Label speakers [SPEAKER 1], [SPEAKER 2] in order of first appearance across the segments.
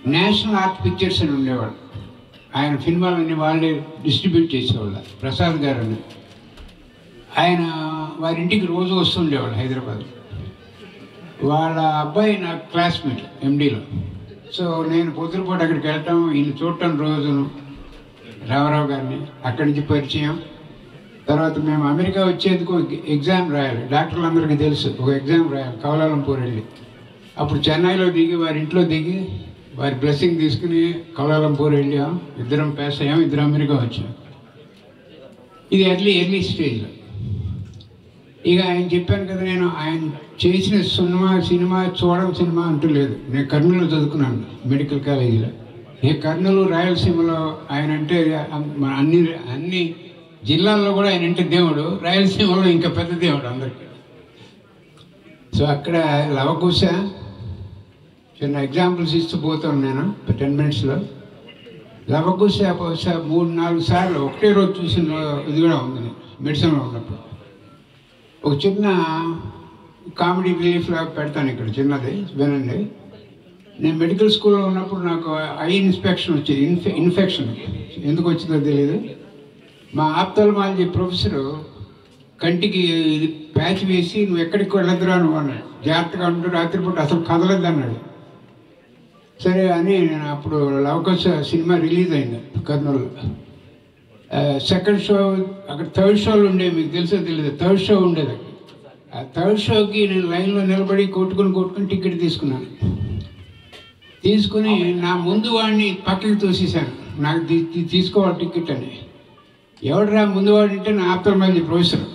[SPEAKER 1] National art pictures అని ఉండేవాడు ఆయన సినిమాలన్నీ వాళ్ళే డిస్ట్రిబ్యూట్ చేసేవాళ్ళు ప్రసాద్ గారు అని ఆయన వారి ఇంటికి రోజు వస్తుండేవాడు హైదరాబాద్ వాళ్ళ అబ్బాయి నా క్లాస్మేట్ ఎండీలో సో నేను పొద్దునపూట అక్కడికి వెళ్ళటం ఈయన చూడటం రోజును రామారావు గారిని అక్కడి నుంచి పరిచయం తర్వాత మేము అమెరికా వచ్చేందుకు ఎగ్జామ్ రాయాలి డాక్టర్లందరికీ తెలుసు ఒక ఎగ్జామ్ రాయాలి కౌలాలంపూర్ వెళ్ళి అప్పుడు చెన్నైలో దిగి వారి ఇంట్లో దిగి వారి బ్లెస్సింగ్ తీసుకుని కౌలాలంపూర్ వెళ్ళాం ఇద్దరం పాస్ అయ్యాం ఇద్దరం అమెరికా వచ్చాం ఇది ఎర్లీ ఎర్లీ స్టేజ్లో ఇక ఆయన చెప్పాను కదా నేను ఆయన చేసిన సినిమా సినిమా చూడడం సినిమా అంటూ లేదు నేను కర్నూలులో చదువుకున్నాను మెడికల్ కాలేజీలో ఈ కర్నూలు రాయలసీమలో ఆయన అంటే మన అన్ని అన్ని జిల్లాల్లో కూడా ఆయన అంటే దేవుడు రాయలసీమలో ఇంకా పెద్ద దేవుడు అందరికీ సో అక్కడ లవకుశ చిన్న ఎగ్జాంపుల్స్ ఇస్తూ పోతాను నేను టెన్ మినిట్స్లో లవకుశ బహుశా మూడు నాలుగు సార్లు ఒకటే రోజు చూసిన ఇది కూడా ఉంది మెడిసిన్లో ఉన్నప్పుడు ఒక చిన్న కామెడీ రిలీఫ్ లాగా పెడతాను ఇక్కడ చిన్నది వినండి నేను మెడికల్ స్కూల్లో ఉన్నప్పుడు నాకు ఐ ఇన్స్పెక్షన్ వచ్చేది ఇన్ఫె ఇన్ఫెక్షన్ ఎందుకు వచ్చిందో తెలియదు మా ఆప్తల్మాలజీ ప్రొఫెసరు కంటికి ఇది ప్యాచ్ వేసి నువ్వు ఎక్కడికి వెళ్ళొద్దురా నువ్వు అన్నాడు జాగ్రత్తగా ఉంటూ రాత్రిపూట అసలు కదలద్దు అన్నాడు సరే అని నేను అప్పుడు లవకస్ సినిమా రిలీజ్ అయింది కర్నూలు సెకండ్ షో అక్కడ థర్డ్ షోలు ఉండేవి మీకు తెలుసో తెలియదు థర్డ్ షో ఉండేది ఆ థర్డ్ షోకి నేను లైన్లో నిలబడి కొట్టుకుని కొట్టుకుని టికెట్ తీసుకున్నాను తీసుకుని నా ముందు వాడిని పక్కకి తోసేసాను నాకు తీ- తీ- తీసుకోవాలి టికెట్ అని ఎవడరా ముందు వాడు అంటే నా ఆప్తల్మాలజీ ప్రొఫెసర్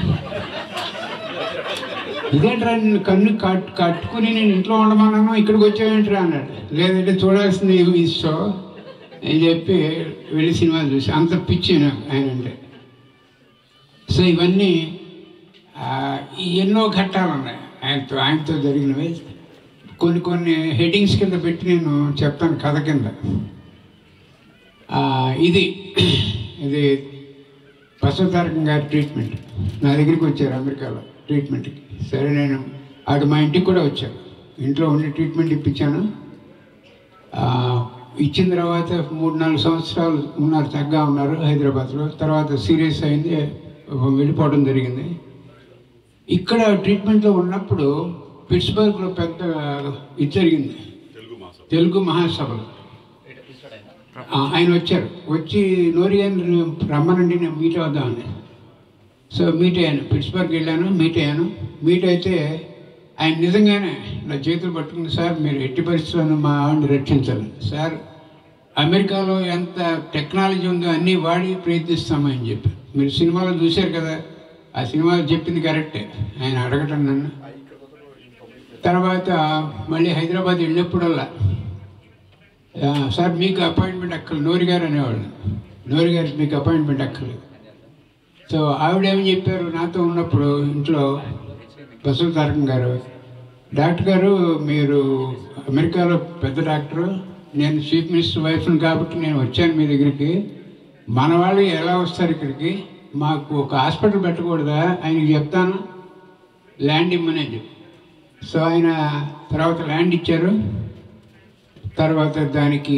[SPEAKER 1] ఇదేంట్రా నిన్ను కన్ను కట్ కట్టుకుని నేను ఇంట్లో ఉండమన్నాను ఇక్కడికి వచ్చావేంట్రా అన్నాడు లేదంటే చూడాల్సింది ఈ షో అని చెప్పి వెళ్ళి సినిమా చూసి అంత పిచ్చి నాకు ఆయన అంటే సో ఇవన్నీ ఆ, ఈ ఎన్నో ఘట్టాలు ఉన్నాయి ఆయనతో ఆయనతో జరిగినవి కొన్ని కొన్ని హెడ్డింగ్స్ కింద పెట్టి నేను చెప్తాను కథ కింద ఆ, ఇది ఇది బసవతారకం గారి ట్రీట్మెంట్ నా దగ్గరికి వచ్చారు అమెరికాలో ట్రీట్మెంట్కి సరే నేను ఆడు మా ఇంటికి కూడా వచ్చారు ఇంట్లో ఉండి ట్రీట్మెంట్ ఇప్పించాను ఆ, ఇచ్చిన తర్వాత మూడు నాలుగు సంవత్సరాలు ఉన్నారు చక్కగా ఉన్నారు హైదరాబాద్లో తర్వాత సీరియస్ అయింది వెళ్ళిపోవడం జరిగింది ఇక్కడ ట్రీట్మెంట్లో ఉన్నప్పుడు పిట్స్బర్గ్లో పెద్ద ఇది జరిగింది తెలుగు మహాసభలు ఆ, ఆయన వచ్చారు వచ్చి నోరియాని రమ్మనండి నేను మీట్ అవుదామని సో మీట్ అయ్యాను పిట్స్బర్గ్ వెళ్ళాను మీట్ అయ్యాను మీట్ అయితే ఆయన నిజంగానే నా చేతులు పట్టుకుని సార్ మీరు ఎట్టి పరిస్థితులను మా ఆవిడని రక్షించాలి సార్ అమెరికాలో ఎంత టెక్నాలజీ ఉందో అన్నీ వాడి ప్రయత్నిస్తామని చెప్పి మీరు సినిమాలో చూశారు కదా ఆ సినిమాలో చెప్పింది కరెక్టే ఆయన అడగటం నన్ను తర్వాత మళ్ళీ హైదరాబాద్ వెళ్ళినప్పుడల్లా ఆ, సార్ మీకు అపాయింట్మెంట్ అక్కర్లేదు నోరి గారు అనేవాళ్ళు నోరి గారికి మీకు అపాయింట్మెంట్ అక్కర్లేదు సో ఆవిడ ఏమి చెప్పారు నాతో ఉన్నప్పుడు ఇంట్లో బసవ తారకం గారు డాక్టర్ గారు మీరు అమెరికాలో పెద్ద డాక్టరు నేను చీఫ్ మినిస్టర్ వైఫ్ని కాబట్టి నేను వచ్చాను మీ దగ్గరికి మన వాళ్ళు ఎలా వస్తారు ఇక్కడికి మాకు ఒక హాస్పిటల్ పెట్టకూడదా ఆయనకి చెప్తాను ల్యాండ్ ఇమ్మని చెప్పి సో ఆయన తర్వాత ల్యాండ్ ఇచ్చారు తర్వాత దానికి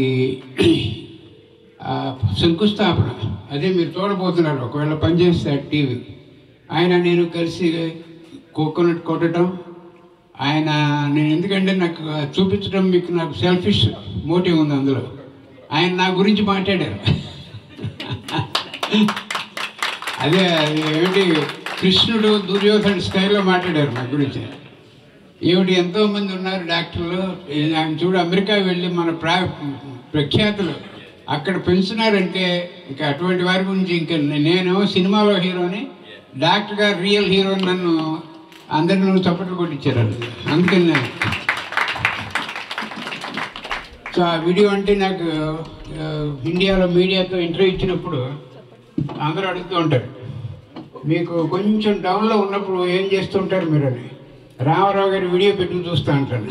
[SPEAKER 1] ఆ, శంకుస్థాపన అదే మీరు చూడబోతున్నారు ఒకవేళ పనిచేస్తే ఆ టీవీ ఆయన నేను కలిసి కోకోనట్ కొట్టడం ఆయన నేను ఎందుకంటే నాకు చూపించడం మీకు నాకు సెల్ఫిష్ మోటివ్ ఉంది అందులో ఆయన నా గురించి మాట్లాడారు అదే అది ఏమిటి కృష్ణుడు దుర్యోధన స్టైల్లో మాట్లాడారు నా గురించి ఏమిటి ఎంతో మంది ఉన్నారు డాక్టర్లు ఆయన చూడు అమెరికా వెళ్ళి మన ప్రా ప్రఖ్యాతులు అక్కడ పెంచున్నారంటే ఇంకా అటువంటి వారి గురించి ఇంకా నేను సినిమాలో హీరోని డాక్టర్ గారు రియల్ హీరో నన్ను అందరిని నువ్వు చప్పట్లు కొట్టించారు అది. అందుకని నేను సో ఆ వీడియో అంటే నాకు ఆ, ఇండియాలో మీడియాతో ఇంటర్వ్యూ ఇచ్చినప్పుడు అందరూ అడుగుతూ ఉంటారు మీకు కొంచెం డౌన్లో ఉన్నప్పుడు ఏం చేస్తుంటారు మీరు అని రామారావు గారి వీడియో పెట్టుకుని చూస్తూ ఉంటాను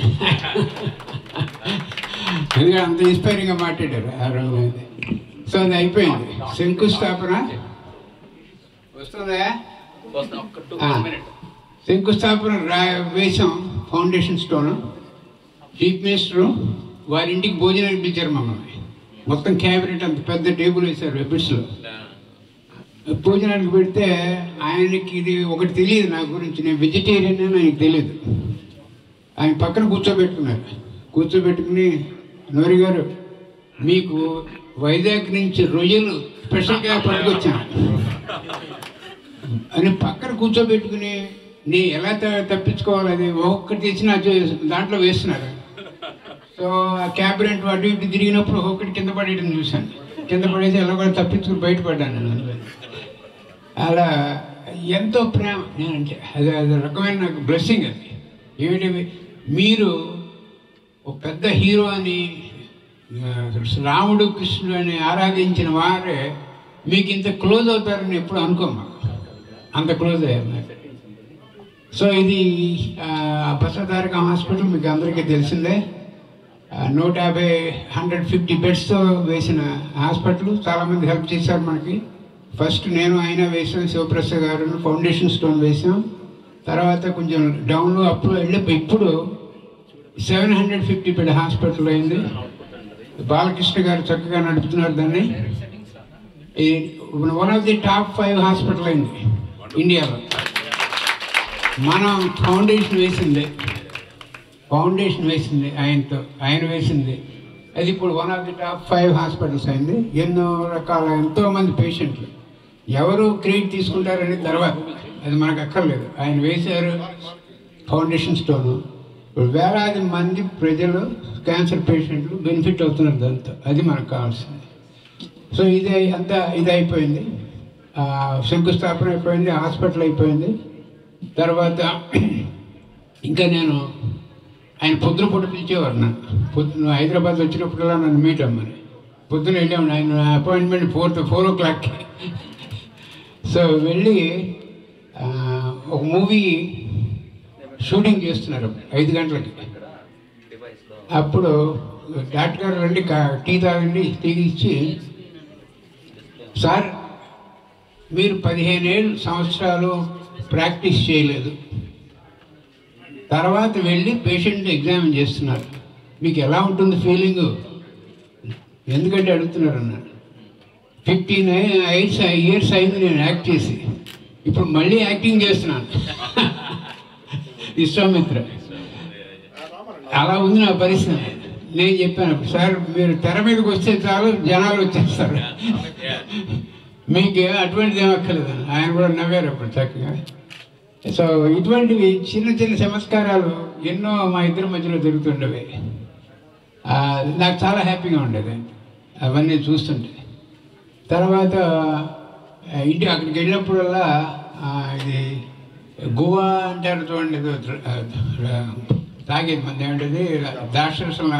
[SPEAKER 1] ఎందుకంటే అంత ఇన్స్పైరింగ్గా మాట్లాడారు ఆ రోజు అయితే. సో అది అయిపోయింది శంకుస్థాపన వస్తుందా ఆ, శంకుస్థాపన రా వేసాం ఫౌండేషన్ స్టోన్ చీఫ్ మినిస్టరు వారి ఇంటికి భోజనానికి పిలిచారు మమ్మల్ని మొత్తం క్యాబినెట్ అంత పెద్ద టేబుల్ వేశారు వెబ్బిట్స్లో భోజనానికి పెడితే ఆయనకి ఇది ఒకటి తెలియదు నా గురించి నేను వెజిటేరియన్ అని ఆయనకి తెలియదు ఆయన పక్కన కూర్చోబెట్టుకున్నారు కూర్చోబెట్టుకుని నోరి గారు మీకు వైజాగ్ నుంచి రొయ్యలు స్పెషల్గా పట్టుకొచ్చాను అని పక్కన కూర్చోబెట్టుకుని నీ ఎలా త- తప్పించుకోవాలి అది ఒక్కొక్కటి తెచ్చి నా చే- దాంట్లో వేస్తున్నారు సో ఆ క్యాబినెట్ అటు ఇటు తిరిగినప్పుడు ఒక్కొక్కటి కింద పడేయడం చూశాను కింద పడేసి ఎలా కూడా తప్పించుకుని బయటపడ్డాను నేను అందులో. అలా ఎంతో ప్రేమ నేనంటే అది అది రకమైన నాకు బ్లెస్సింగ్ అది ఏమిటి మీరు ఒక పెద్ద హీరో అని ఆ, రాముడు కృష్ణుడు అని ఆరాధించిన వారే మీకు ఇంత క్లోజ్ అవుతారని ఎప్పుడు అనుకోమా అంత క్లోజ్ అయ్యారు నాకు సో ఇది బసతారక హాస్పిటల్ మీకు అందరికీ తెలిసిందే ఆ, నూట యాభై హండ్రెడ్ ఫిఫ్టీ బెడ్స్తో వేసిన హాస్పిటల్ చాలామంది హెల్ప్ చేశారు మనకి ఫస్ట్ నేను ఆయన వేసాం శివప్రసాద్ గారు ఫౌండేషన్ స్టోన్ వేసాం తర్వాత కొంచెం డౌన్లో అప్పుడు వెళ్ళి ఇప్పుడు seven hundred fifty bed hospital అయింది బాలకృష్ణ గారు చక్కగా నడుపుతున్నారు దాన్ని one of the top five hospital అయింది ఇండియాలో మనం ఫౌండేషన్ వేసింది ఫౌండేషన్ వేసింది ఆయనతో ఆయన వేసింది అది ఇప్పుడు one of the top five hospitals అయింది ఎన్నో రకాల ఎంతో మంది పేషెంట్లు ఎవరు క్రెడిట్ తీసుకుంటారని తర్వాత అది మనకు అక్కర్లేదు ఆయన వేశారు ఫౌండేషన్ స్టోన్ ఇప్పుడు వేలాది మంది ప్రజలు క్యాన్సర్ పేషెంట్లు బెనిఫిట్ అవుతున్నారు దాంతో అది మనకు కావాల్సింది సో ఇది అంతా ఇది అయిపోయింది ఆ, శంకుస్థాపన అయిపోయింది హాస్పిటల్ అయిపోయింది తర్వాత ఇంకా నేను ఆయన పొద్దున పూట పిలిచేవారు నన్ను పొద్దున హైదరాబాద్ వచ్చినప్పుడల్లా నన్ను మీట్ అమ్మని పొద్దున వెళ్ళాము ఆయన అపాయింట్మెంట్ ఫోర్ ఫోర్ ఓ క్లాక్కి సో వెళ్ళి ఆ, ఒక మూవీ షూటింగ్ చేస్తున్నారు ఐదు గంటలకి అప్పుడు డాక్టర్ గారు రండి కా- టీ తాగండి టీ ఇచ్చి సార్ మీరు పదిహేను ఏళ్ళు సంవత్సరాలు ప్రాక్టీస్ చేయలేదు తర్వాత వెళ్ళి పేషెంట్ ఎగ్జామిన్ చేస్తున్నారు మీకు ఎలా ఉంటుంది ఫీలింగ్ ఎందుకంటే అడుగుతున్నారు అన్నాడు ఫిఫ్టీన్ ఎయిట్స్ ఇయర్స్ అయింది నేను యాక్ట్ చేసి ఇప్పుడు మళ్ళీ యాక్టింగ్ చేస్తున్నాను విశ్వామిత్ర అలా ఉంది నా పరిస్థితి నేను చెప్పాను సార్ మీరు తెర మీదకి వస్తే చాలు జనాలు వచ్చేస్తారు మీకు అటువంటిది ఏమక్కర్లేదు ఆయన కూడా నవ్వారు అప్పుడు చక్కగా సో ఇటువంటివి చిన్న చిన్న చమత్కారాలు ఎన్నో మా ఇద్దరి మధ్యలో జరుగుతుండేవి ఆ, నాకు చాలా హ్యాపీగా ఉండేది అవన్నీ చూస్తుంటే తర్వాత ఆ, ఇంటి అక్కడికి వెళ్ళినప్పుడల్లా ఆ, ఇది గువా అంటారు చూడండి ఏదో ద్ర- ఆ, ద్ర- తాగేది మంది ఏమిటది దాక్షరసల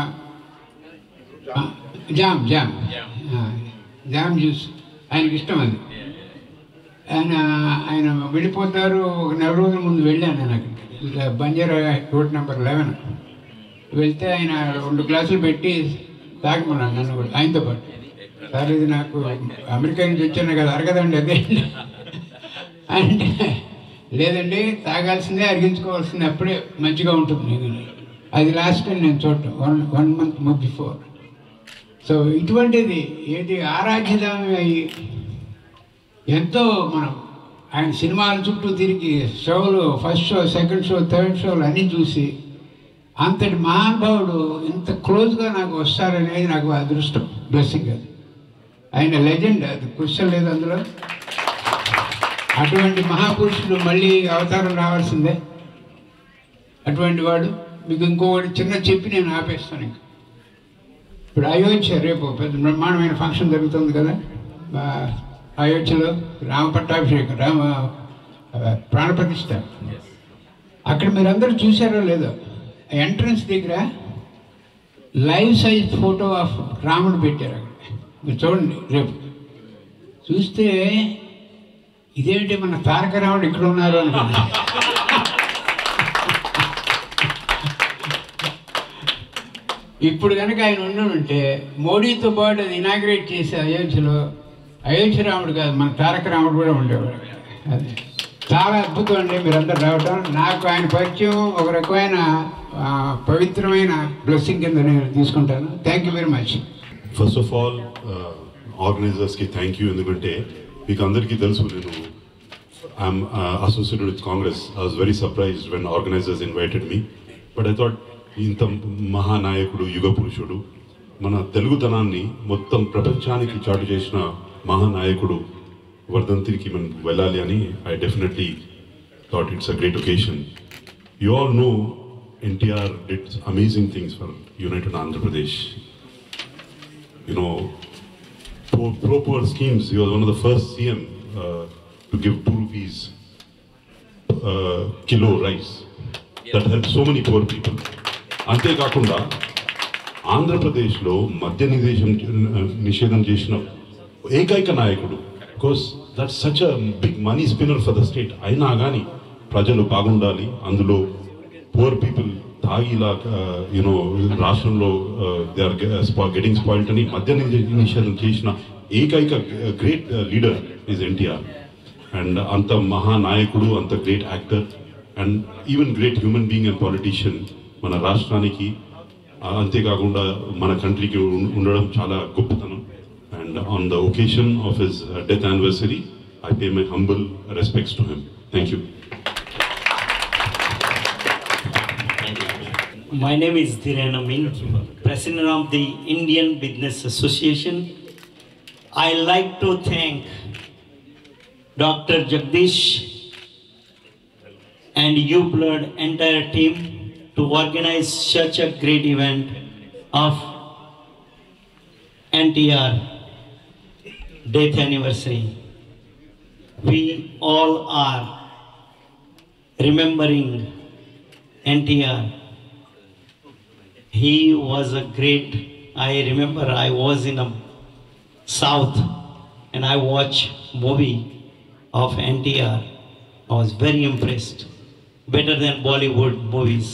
[SPEAKER 1] జామ్ జామ్ ఆ, జామ్ జ్యూస్ ఆయనకి ఇష్టం అది ఆయన ఆయన వెళ్ళిపోతారు ఒక నెల రోజుల ముందు వెళ్ళాను నేను అక్కడికి ఇలా బంజారా రోడ్ నెంబర్ లెవెన్ వెళ్తే ఆయన రెండు గ్లాసులు పెట్టి తాగమన్నాను నన్ను కూడా ఆయనతో పాటు సార్ ఇది నాకు అమెరికా నుంచి వచ్చాను కదా అరగదండి అదే అంటే లేదండి తాగాల్సిందే అరిగించుకోవాల్సిందే అప్పుడే మంచిగా ఉంటుంది మీకు అది లాస్ట్ టైం నేను చూడటం one one month before so ఇటువంటిది ఏది ఆరాధ్యదామి అయ్యి ఎంతో మనం ఆయన సినిమాల చుట్టూ తిరిగి షోలు first show second show third షోలు అన్నీ చూసి అంతటి మహానుభావుడు ఇంత క్లోజ్గా నాకు వస్తారనేది నాకు అదృష్టం బ్లెస్సింగ్ అది ఆయన లెజెండ్ అది క్వశ్చన్ లేదు అందులో అటువంటి మహాపురుషుడు మళ్ళీ అవతారం రావాల్సిందే అటువంటి వాడు మీకు ఇంకొకటి చిన్న చెప్పి నేను ఆపేస్తాను ఇంకా ఇప్పుడు అయోధ్య రేపు పెద్ద బ్రహ్మాండమైన ఫంక్షన్ జరుగుతుంది కదా ఆ, అయోధ్యలో రామ పట్టాభిషేకం రామ ఆ, ప్రాణప్రతిష్ఠ అక్కడ మీరందరూ చూసారో లేదో ఎంట్రన్స్ దగ్గర లైవ్ సైజ్ ఫోటో ఆఫ్ రాముడు పెట్టారు అక్కడ మీరు చూడండి రేపు చూస్తే ఇదేంటి మన తారక రాముడు ఇక్కడ ఉన్నారు అనుకున్నా ఇప్పుడు కనుక ఆయన ఉండుంటే మోడీతో పాటు అది ఇనాగ్రేట్ చేసే అయోధ్యలో అయోధ్య రాముడు కాదు మన తారక రాముడు కూడా ఉండేవాడు అది చాలా అద్భుతం అండి మీరందరూ రావటం నాకు ఆయన పరిచయం ఒక రకమైన ఆ, పవిత్రమైన బ్లెస్సింగ్ కింద నేను తీసుకుంటాను thank you very much
[SPEAKER 2] first of all ఆర్గనైజర్స్కి థ్యాంక్ యూ ఎందుకంటే మీకు అందరికీ తెలుసు నేను I'm associated with Congress I was very surprised when organisers invited me but I thought ఇంత మహానాయకుడు యుగ పురుషుడు మన తెలుగుతనాన్ని మొత్తం ప్రపంచానికి చాటు చేసిన మహానాయకుడు వర్ధంతికి మనం వెళ్ళాలి అని I definitely thought it's a great occasion you all know NTR did amazing things for united Andhra Pradesh you know, pro, pro poor schemes. He was one of the first CM uh, to give two rupees uh, kilo rice. That helped so many poor people. అంతేకాకుండా ఆంధ్రప్రదేశ్లో మద్య నిషేధం నిషేధం చేసిన ఏకైక నాయకుడు because that such a big money spinner for the state అయినా కానీ ప్రజలు బాగుండాలి అందులో పూర్ పీపుల్ తాగిలా యూనో రాష్ట్రంలో దే ఆర్ గెటింగ్ స్పాయిల్ట్ అని మద్య నిషే- నిషేధం చేసిన ఏకైక great leader is NTR and అంత మహానాయకుడు అంత great actor and even great human being and politician మన రాష్ట్రానికి ఆ, అంతేకాకుండా మన కంట్రీకి ఉం- ఉండడం చాలా గొప్పతనం and on the occasion of his death anniversary I pay my humble respects to him thank you
[SPEAKER 3] My name is Dhiren Amin, President of the Indian Business Association. I like to thank Dr. Jagdish and UBlood entire team to organize such a great event of NTR death anniversary. We all are remembering NTR he was a great i remember i was in a south and i watched movie of ntr i was very impressed better than bollywood movies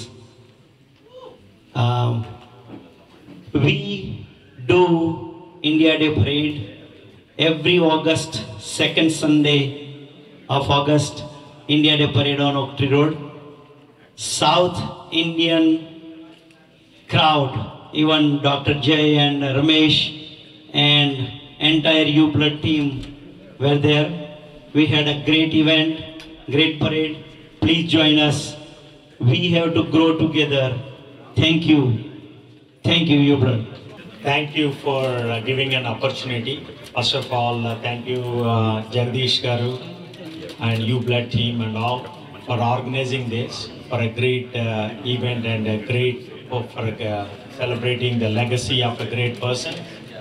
[SPEAKER 3] um, we do india day parade every august second sunday of august india day parade on oak tree road south indian crowd, even Dr. Jay and Ramesh and entire UBlood team were there. We had a great event, great parade. Please join us. We have to grow together. Thank you. Thank you, UBlood.
[SPEAKER 4] Thank you for uh, giving an opportunity. First of all, uh, thank you, uh, Jagdish Garu and you Blood team and all for organizing this for a great uh, event and a great for uh, celebrating the legacy of a great person.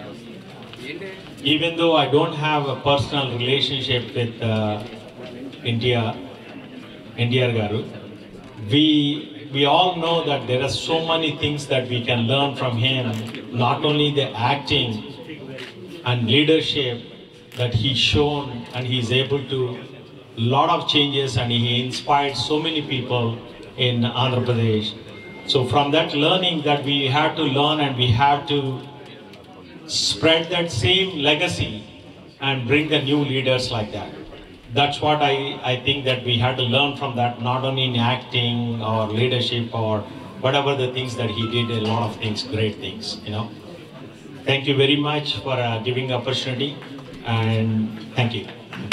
[SPEAKER 4] Even though I don't have a personal relationship with uh, India, India Garu, we we all know that there are so many things that we can learn from him. Not only the acting and leadership that he's shown, and he's able to lot of changes, and he inspired so many people in Andhra Pradesh. So from that learning that we have to learn, and we have to spread that same legacy and bring the new leaders like that. That's what I, I think that we had to learn from that, not only in acting or leadership or whatever the things that he did, a lot of things, great things, you know. Thank you very much for uh, giving opportunity and thank you.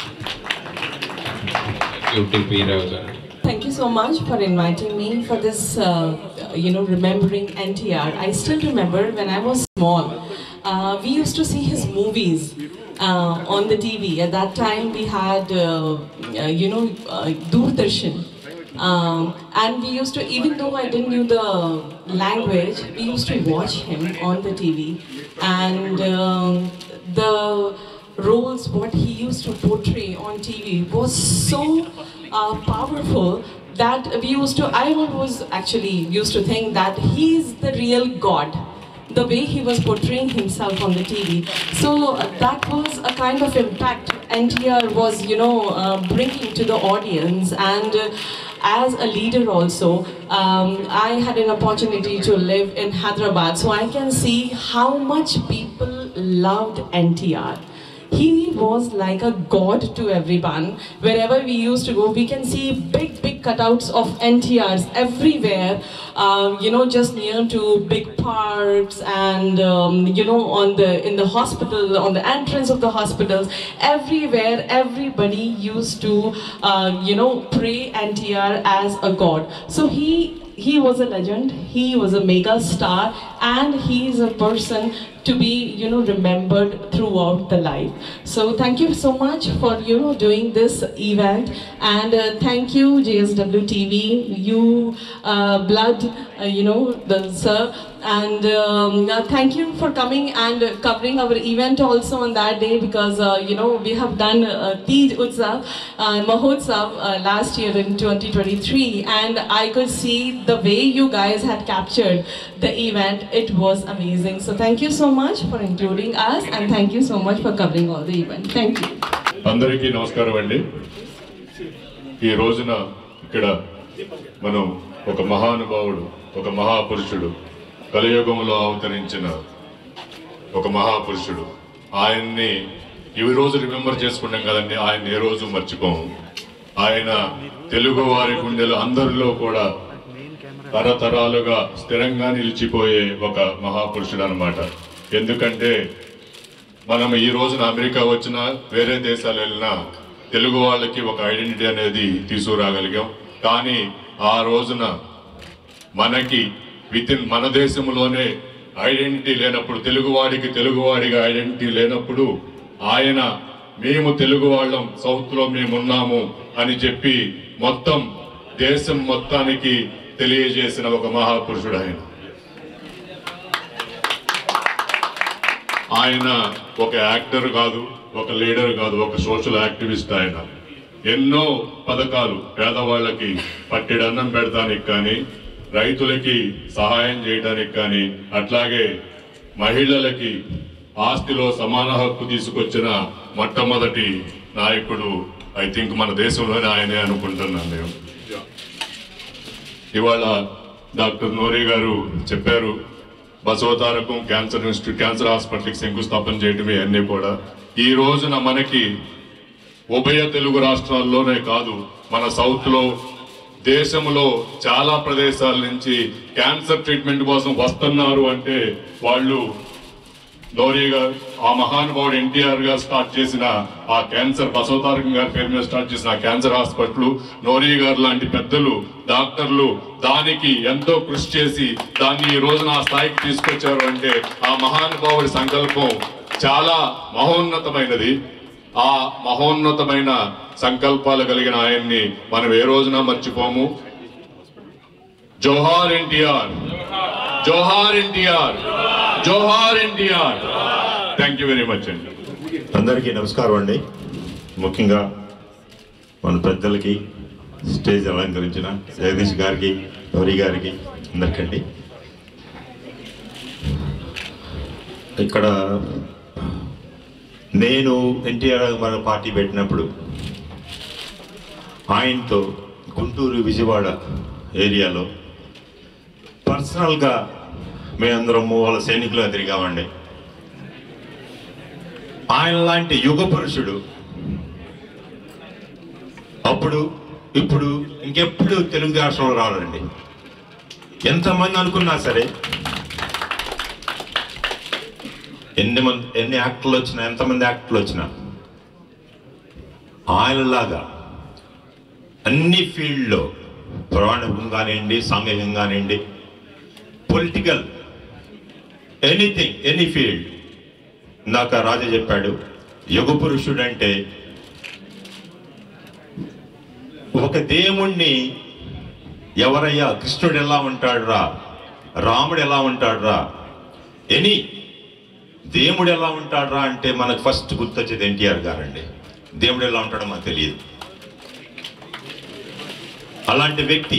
[SPEAKER 5] U T P Rao గారు
[SPEAKER 6] Thank you so much for inviting me for this, uh, you know, remembering NTR. I still remember when I was small, uh, we used to see his movies uh, on the TV. At that time, we had, uh, uh, you know, uh, Doordarshan. Um, and we used to, even though I didn't know the language, we used to watch him on the TV. And um, the roles, what he used to portray on TV was so uh, powerful that we used to, I was actually used to think that he's the real God, the way he was portraying himself on the TV. So uh, that was a kind of impact NTR was, you know, uh, bringing to the audience. And uh, as a leader also, um, I had an opportunity to live in Hyderabad, so I can see how much people loved NTR He was like a god to everyone. Wherever we used to go, we can see big, big cutouts of NTRs everywhere. Um, you know, just near to big parks and um, you know, on the in the hospital, on the entrance of the hospitals, everywhere, everybody used to uh, you know pray NTR as a god. So he he was a legend he was a mega star and he is a person to be you know remembered throughout the life so thank you so much for you know doing this event and uh, thank you jsw tv you uh, blood uh, you know the sir and um, uh, thank you for coming and uh, covering our event also on that day because uh, you know we have done uh, Tej Utsav, uh, Mahotsav uh, last year in 2023 and I could see the way you guys had captured the event. It was amazing. So thank you so much for including us and thank you so much for covering all the event. Thank you.
[SPEAKER 7] అందరికీ నమస్కారం అండి ఈ రోజున ఇక్కడ మనం ఒక మహానుభావుడు ఒక మహాపురుషుడు కలియుగంలో అవతరించిన ఒక మహాపురుషుడు ఆయన్ని ఈ రోజు రిమెంబర్ చేసుకున్నాం కదండి ఆయన ఏ రోజు మర్చిపోము ఆయన తెలుగు వారి గుండెలు అందరిలో కూడా తరతరాలుగా స్థిరంగా నిలిచిపోయే ఒక మహాపురుషుడు అనమాట ఎందుకంటే మనం ఈ రోజున అమెరికా వచ్చినా వేరే దేశాలు వెళ్ళినా తెలుగు వాళ్ళకి ఒక ఐడెంటిటీ అనేది తీసుకురాగలిగాం కానీ ఆ రోజున మనకి విత్ ఇన్ మన దేశంలోనే ఐడెంటిటీ లేనప్పుడు తెలుగువాడికి తెలుగువాడిగా ఐడెంటిటీ లేనప్పుడు ఆయన మేము తెలుగు వాళ్ళం సౌత్ లో మేమున్నాము అని చెప్పి మొత్తం దేశం మొత్తానికి తెలియజేసిన ఒక మహాపురుషుడు ఆయన ఆయన ఒక యాక్టర్ కాదు ఒక లీడర్ కాదు ఒక సోషల్ యాక్టివిస్ట్ ఆయన ఎన్నో పథకాలు పేదవాళ్ళకి పట్టిడన్నం పెడతానికి కానీ రైతులకి సహాయం చేయడానికి కానీ అట్లాగే మహిళలకి ఆస్తిలో సమాన హక్కు తీసుకొచ్చిన మొట్టమొదటి నాయకుడు ఐ థింక్ మన దేశంలోనే ఆయనే అనుకుంటున్నాను నేను ఇవాళ డాక్టర్ నోరి గారు చెప్పారు బసవతారకం క్యాన్సర్ ఇన్స్టిట్యూట్ క్యాన్సర్ హాస్పిటల్కి శంకుస్థాపన చేయటమే అన్నీ కూడా ఈ రోజున మనకి ఉభయ తెలుగు రాష్ట్రాల్లోనే కాదు మన సౌత్ లో దేశంలో చాలా ప్రదేశాల నుంచి క్యాన్సర్ ట్రీట్మెంట్ కోసం వస్తున్నారు అంటే వాళ్ళు గౌరీ గారు ఆ మహానుభావుడు ఎన్టీఆర్ గారు స్టార్ట్ చేసిన ఆ క్యాన్సర్ బసవతారకం గారి పేరు మీద స్టార్ట్ చేసిన ఆ క్యాన్సర్ హాస్పిటల్ నోరీ గారు లాంటి పెద్దలు డాక్టర్లు దానికి ఎంతో కృషి చేసి దాన్ని ఈ రోజున ఆ స్థాయికి తీసుకొచ్చారు అంటే ఆ మహానుభావుడి సంకల్పం చాలా మహోన్నతమైనది ఆ మహోన్నతమైన సంకల్పాలు కలిగిన ఆయన్ని మనం ఏ రోజున మర్చిపోము జోహార్ ఎన్టీఆర్ జోహార్ ఎన్టీఆర్ జోహార్ NTR thank you very much అండి
[SPEAKER 8] అందరికీ నమస్కారం అండి ముఖ్యంగా మన పెద్దలకి స్టేజ్ అలంకరించిన జగదీష్ గారికి గౌరీ గారికి అందరికండి ఇక్కడ నేను ఎన్టీఆర్ మన పార్టీ పెట్టినప్పుడు ఆయనతో గుంటూరు విజయవాడ ఏరియాలో పర్సనల్గా మేమందరము వాళ్ళ సైనికులుగా తిరిగామండి ఆయన లాంటి యుగ పురుషుడు అప్పుడు ఇప్పుడు ఇంకెప్పుడు తెలుగు రాష్ట్రంలో రావాలండి ఎంతమంది అనుకున్నా సరే ఎన్ని మంది ఎన్ని యాక్టర్లు వచ్చినా ఎంతమంది యాక్టర్లు వచ్చినా ఆయనలాగా అన్ని ఫీల్డ్లో పురాణం కానివ్వండి సాంఘికం కానివ్వండి పొలిటికల్ ఎనీథింగ్ ఎనీ ఫీల్డ్ ఇందాక రాజా చెప్పాడు యుగ పురుషుడు అంటే ఒక దేవుణ్ణి ఎవరయ్యా కృష్ణుడు ఎలా ఉంటాడురా రాముడు ఎలా ఉంటాడురా ఎనీ దేవుడు ఎలా ఉంటాడురా అంటే మనకు ఫస్ట్ గుర్తొచ్చేది ఎన్టీఆర్ గారండి దేవుడు ఎలా ఉంటాడో మనకు తెలియదు అలాంటి వ్యక్తి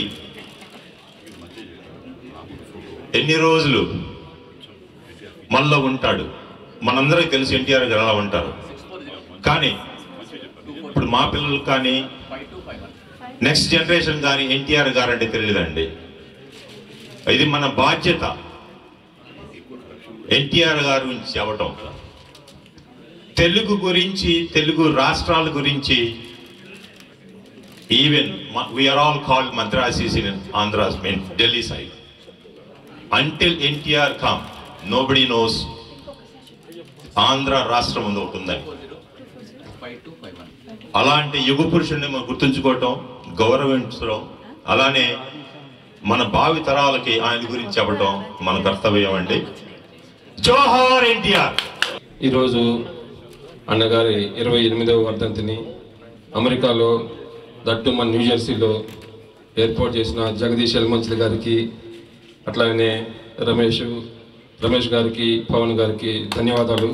[SPEAKER 8] ఎన్ని రోజులు మనలో ఉంటాడు మనందరికీ తెలుసు ఎన్టీఆర్ గారు ఎలా ఉంటారు కానీ ఇప్పుడు మా పిల్లలు కానీ నెక్స్ట్ జనరేషన్ కానీ ఎన్టీఆర్ గారు అంటే తెలియదండి ఇది మన బాధ్యత ఎన్టీఆర్ గారి గురించి చెప్పటం తెలుగు గురించి తెలుగు రాష్ట్రాల గురించి even we are all called Madrasis in Andhras mean Delhi side until NTR come nobody knows Andhra రాష్ట్రం ఉంది ఒకటి ఉందని అలాంటి యుగ పురుషుడిని మనం గుర్తుంచుకోవటం గౌరవించడం అలానే మన భావి తరాలకి ఆయన గురించి చెప్పడం మన కర్తవ్యం అండి జోహార్ ఎన్టీఆర్
[SPEAKER 5] ఈరోజు అన్నగారి ఇరవై ఎనిమిదవ వర్ధంతిని అమెరికాలో దట్టు మన న్యూజెర్సీలో ఏర్పాటు చేసిన జగదీష్ ఎల్మంచిలి గారికి అట్లానే రమేష్ రమేష్ గారికి పవన్ గారికి ధన్యవాదాలు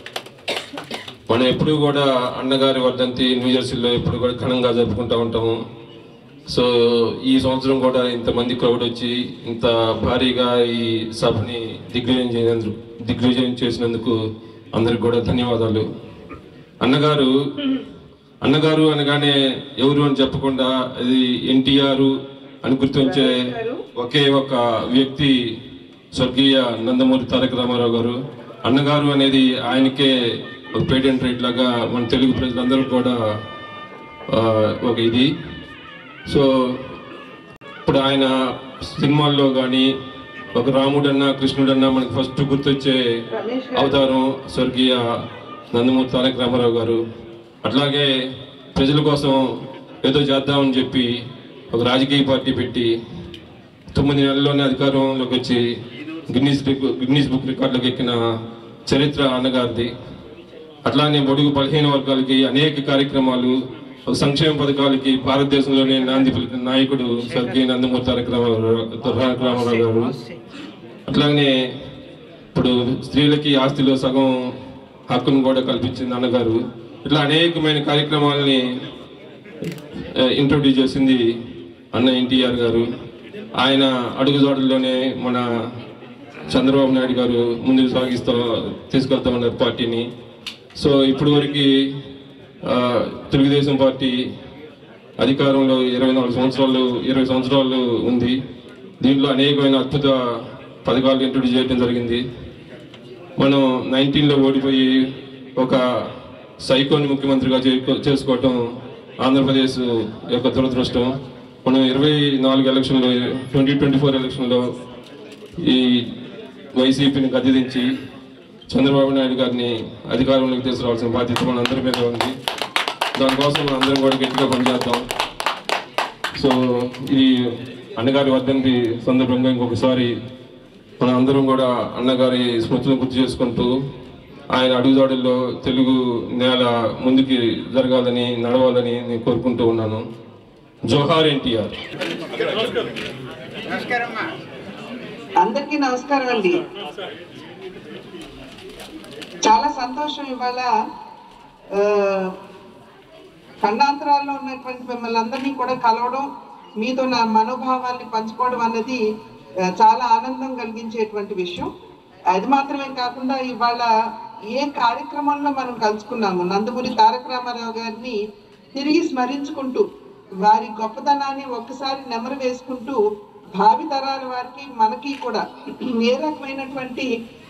[SPEAKER 5] మనం ఎప్పుడు కూడా అన్నగారి వర్ధంతి న్యూజెర్సీలో ఎప్పుడు కూడా ఘనంగా జరుపుకుంటూ ఉంటాము సో ఈ సంవత్సరం కూడా ఇంతమంది క్రౌడ్ వచ్చి ఇంత భారీగా ఈ సభని దిగ్విజయం చేసినందుకు దిగ్విజయం చేసినందుకు అందరికి కూడా ధన్యవాదాలు అన్నగారు అన్నగారు అనగానే ఎవరు అని చెప్పకుండా అది ఎన్టీఆర్ అని గుర్తించే ఒకే ఒక వ్యక్తి స్వర్గీయ నందమూరి తారక రామారావు గారు అన్నగారు అనేది ఆయనకే ఒక పేటెంట్ రైట్ లాగా మన తెలుగు ప్రజలందరూ కూడా ఆ, ఒక ఇది సో ఇప్పుడు ఆయన సినిమాల్లో కానీ ఒక రాముడన్నా కృష్ణుడన్నా మనకి ఫస్ట్ గుర్తొచ్చే అవతారం స్వర్గీయ నందమూరి తారక రామారావు గారు అట్లాగే ప్రజల కోసం ఏదో చేద్దామని చెప్పి ఒక రాజకీయ పార్టీ పెట్టి తొమ్మిది నెలల్లోనే అధికారంలోకి వచ్చి గిన్నీస్ రిక్- గిన్నీస్ బుక్ రికార్డులకు ఎక్కిన చరిత్ర అన్నగారిది అట్లానే బడుగు బలహీన వర్గాలకి అనేక కార్యక్రమాలు ఒక సంక్షేమ పథకాలకి భారతదేశంలోనే నాంది పలికిన నాయకుడు స్వర్గీయ నందమూరి తారక రామారావు తారక రామారావు గారు అట్లానే ఇప్పుడు స్త్రీలకి ఆస్తిలో సగం హక్కును కూడా కల్పించింది అన్నగారు ఇట్లా అనేకమైన కార్యక్రమాలని ఇంట్రొడ్యూస్ చేసింది అన్న ఎన్టీఆర్ గారు ఆయన అడుగుజాడల్లోనే మన చంద్రబాబు నాయుడు గారు ముందుకు సాగిస్తూ తీసుకెళ్తా ఉన్నారు పార్టీని సో ఇప్పటి వరకు తెలుగుదేశం పార్టీ అధికారంలో ఇరవై నాలుగు సంవత్సరాలు ఇరవై సంవత్సరాలు ఉంది దీంట్లో అనేకమైన అద్భుత పథకాలు ఇంట్రొడ్యూస్ చేయడం జరిగింది మనం నైన్టీన్లో ఓడిపోయి ఒక సైకోని ముఖ్యమంత్రిగా చేకో- చేసుకోవటం ఆంధ్రప్రదేశ్ యొక్క దురదృష్టం మనం ఇరవై నాలుగు ఎలక్షన్లో ట్వంటీ ట్వంటీ ఫోర్ ఎలక్షన్లో ఈ వైసీపీని గద్దెదించి చంద్రబాబు నాయుడు గారిని అధికారంలోకి తీసుకురావాల్సిన బాధ్యత మన అందరి మీద ఉంది దానికోసం మనం అందరం కూడా గట్టిగా పనిచేద్దాం సో ఇది అన్నగారి వర్ధంతి సందర్భంగా ఇంకొకసారి మన అందరం కూడా అన్నగారి స్మృతులను గుర్తు చేసుకుంటూ ఆయన అడుగుదాడుల్లో తెలుగు నేల ముందుకి జరగాలని నడవాలని నేను కోరుకుంటూ ఉన్నాను జోహార్ ఎన్టీఆర్
[SPEAKER 9] అందరికీ నమస్కారం అండి చాలా సంతోషం ఇవాళ ఆ, ఖండాంతరాల్లో ఉన్నటువంటి మిమ్మల్ని అందరినీ కూడా కలవడం మీతో నా మనోభావాల్ని పంచుకోవడం అన్నది ఆ, చాలా ఆనందం కలిగించేటువంటి విషయం అది మాత్రమే కాకుండా ఇవాళ ఏ కార్యక్రమంలో మనం కలుసుకున్నాము నందమూరి తారక రామారావు గారిని తిరిగి స్మరించుకుంటూ వారి గొప్పతనాన్ని ఒక్కసారి నెమరు వేసుకుంటూ భావి తరాల వారికి మనకి కూడా ఏ రకమైనటువంటి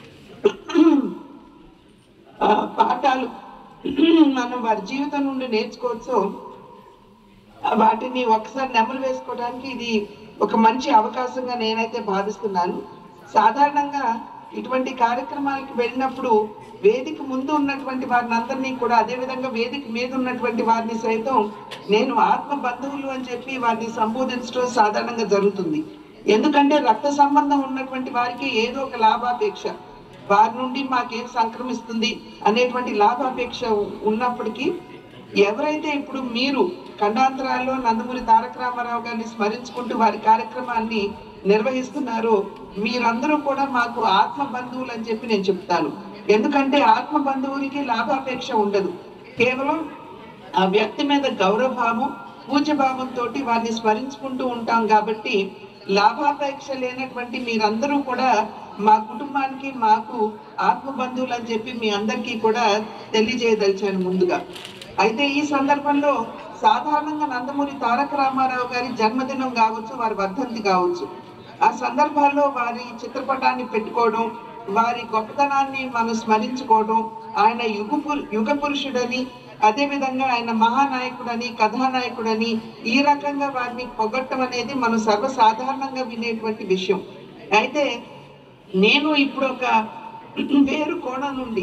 [SPEAKER 9] ఆ, పాఠాలు మనం వారి జీవితం నుండి నేర్చుకోవచ్చు ఆ, వాటిని ఒకసారి నెమరు వేసుకోవడానికి ఇది ఒక మంచి అవకాశంగా నేనైతే భావిస్తున్నాను సాధారణంగా ఇటువంటి కార్యక్రమాలకు వెళ్ళినప్పుడు వేదిక ముందు ఉన్నటువంటి వారిని అందరినీ కూడా అదే విధంగా వేదిక మీద ఉన్నటువంటి వారిని సైతం నేను ఆత్మ బంధువులు అని చెప్పి వారిని సంబోధించడం సాధారణంగా జరుగుతుంది ఎందుకంటే రక్త సంబంధం ఉన్నటువంటి వారికి ఏదో ఒక లాభాపేక్ష వారి నుండి మాకేం సంక్రమిస్తుంది అనేటువంటి లాభాపేక్ష ఉన్నప్పటికీ ఎవరైతే ఇప్పుడు మీరు ఖండాంతరాల్లో నందమూరి తారక రామారావు గారిని స్మరించుకుంటూ వారి కార్యక్రమాన్ని నిర్వహిస్తున్నారో మీరందరూ కూడా మాకు ఆత్మ బంధువులు అని చెప్పి నేను చెప్తాను ఎందుకంటే ఆత్మ బంధువులకి లాభాపేక్ష ఉండదు కేవలం ఆ వ్యక్తి మీద గౌరవభావం పూజ్యభావంతో వారిని స్మరించుకుంటూ ఉంటాం కాబట్టి లాభాపేక్ష లేనటువంటి మీరందరూ కూడా మా కుటుంబానికి మాకు ఆత్మ బంధువులు అని చెప్పి మీ అందరికీ కూడా తెలియజేయదలిచాను ముందుగా అయితే ఈ సందర్భంలో సాధారణంగా నందమూరి తారక రామారావు గారి జన్మదినం కావచ్చు వారి వర్ధంతి కావచ్చు ఆ సందర్భాల్లో వారి చిత్రపటాన్ని పెట్టుకోవడం వారి గొప్పతనాన్ని మనం స్మరించుకోవడం ఆయన యుగ పురు- యుగ పురుషుడని అదేవిధంగా ఆయన మహానాయకుడని కథానాయకుడని ఈ రకంగా వారిని పొగట్టం అనేది మనం సర్వసాధారణంగా వినేటువంటి విషయం అయితే నేను ఇప్పుడు ఒక వేరు కోణం నుండి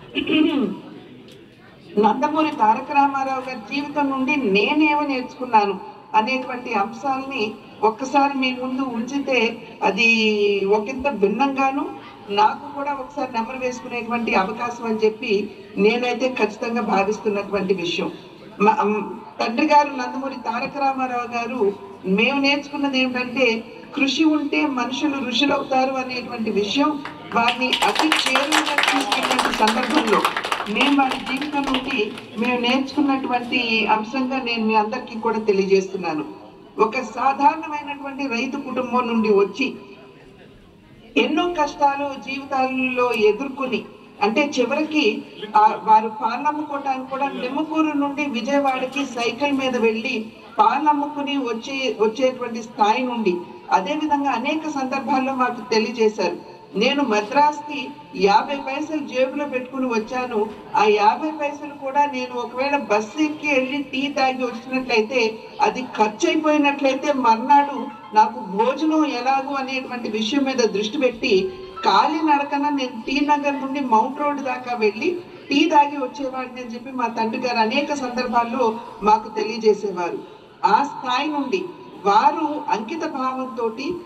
[SPEAKER 9] నందమూరి తారక రామారావు గారి జీవితం నుండి నేనేమి నేర్చుకున్నాను అనేటువంటి అంశాలని ఒక్కసారి మీ ముందు ఉంచితే అది ఒకంత భిన్నంగాను నాకు కూడా ఒకసారి నెమరు వేసుకునేటువంటి అవకాశం అని చెప్పి నేనైతే ఖచ్చితంగా భావిస్తున్నటువంటి విషయం మా- మ్, తండ్రి గారు నందమూరి తారక రామారావు గారు మేము నేర్చుకున్నది ఏమిటంటే కృషి ఉంటే మనుషులు ఋషులవుతారు అనేటువంటి విషయం వారిని అతి చేరువుగా చూసినటువంటి సందర్భంలో మేము వారి జీవితం నుండి మేము నేర్చుకున్నటువంటి అంశంగా నేను మీ అందరికీ కూడా తెలియజేస్తున్నాను ఒక సాధారణమైనటువంటి రైతు కుటుంబం నుండి వచ్చి ఎన్నో కష్టాలు జీవితాల్లో ఎదుర్కొని అంటే చివరికి ఆ వారు పాలు అమ్ముకోవడానికి కూడా నిమ్మకూరు నుండి విజయవాడకి సైకిల్ మీద వెళ్ళి పాలు అమ్ముకుని వచ్చే వచ్చేటువంటి స్థాయి నుండి అదే విధంగా అనేక సందర్భాల్లో మాకు తెలియజేశారు నేను మద్రాస్కి యాభై పైసలు జేబులో పెట్టుకుని వచ్చాను ఆ యాభై పైసలు కూడా నేను ఒకవేళ బస్సు ఎక్కి వెళ్ళి టీ తాగి వచ్చినట్లయితే అది ఖర్చు అయిపోయినట్లయితే మర్నాడు నాకు భోజనం ఎలాగో అనేటువంటి విషయం మీద దృష్టి పెట్టి ఖాళీ నడకన నేను టీ నగర్ నుండి మౌంట్ రోడ్ దాకా వెళ్ళి టీ తాగి వచ్చేవాడిని అని చెప్పి మా తండ్రి గారు అనేక సందర్భాల్లో మాకు తెలియజేసేవారు ఆ స్థాయి నుండి వారు అంకిత భావంతో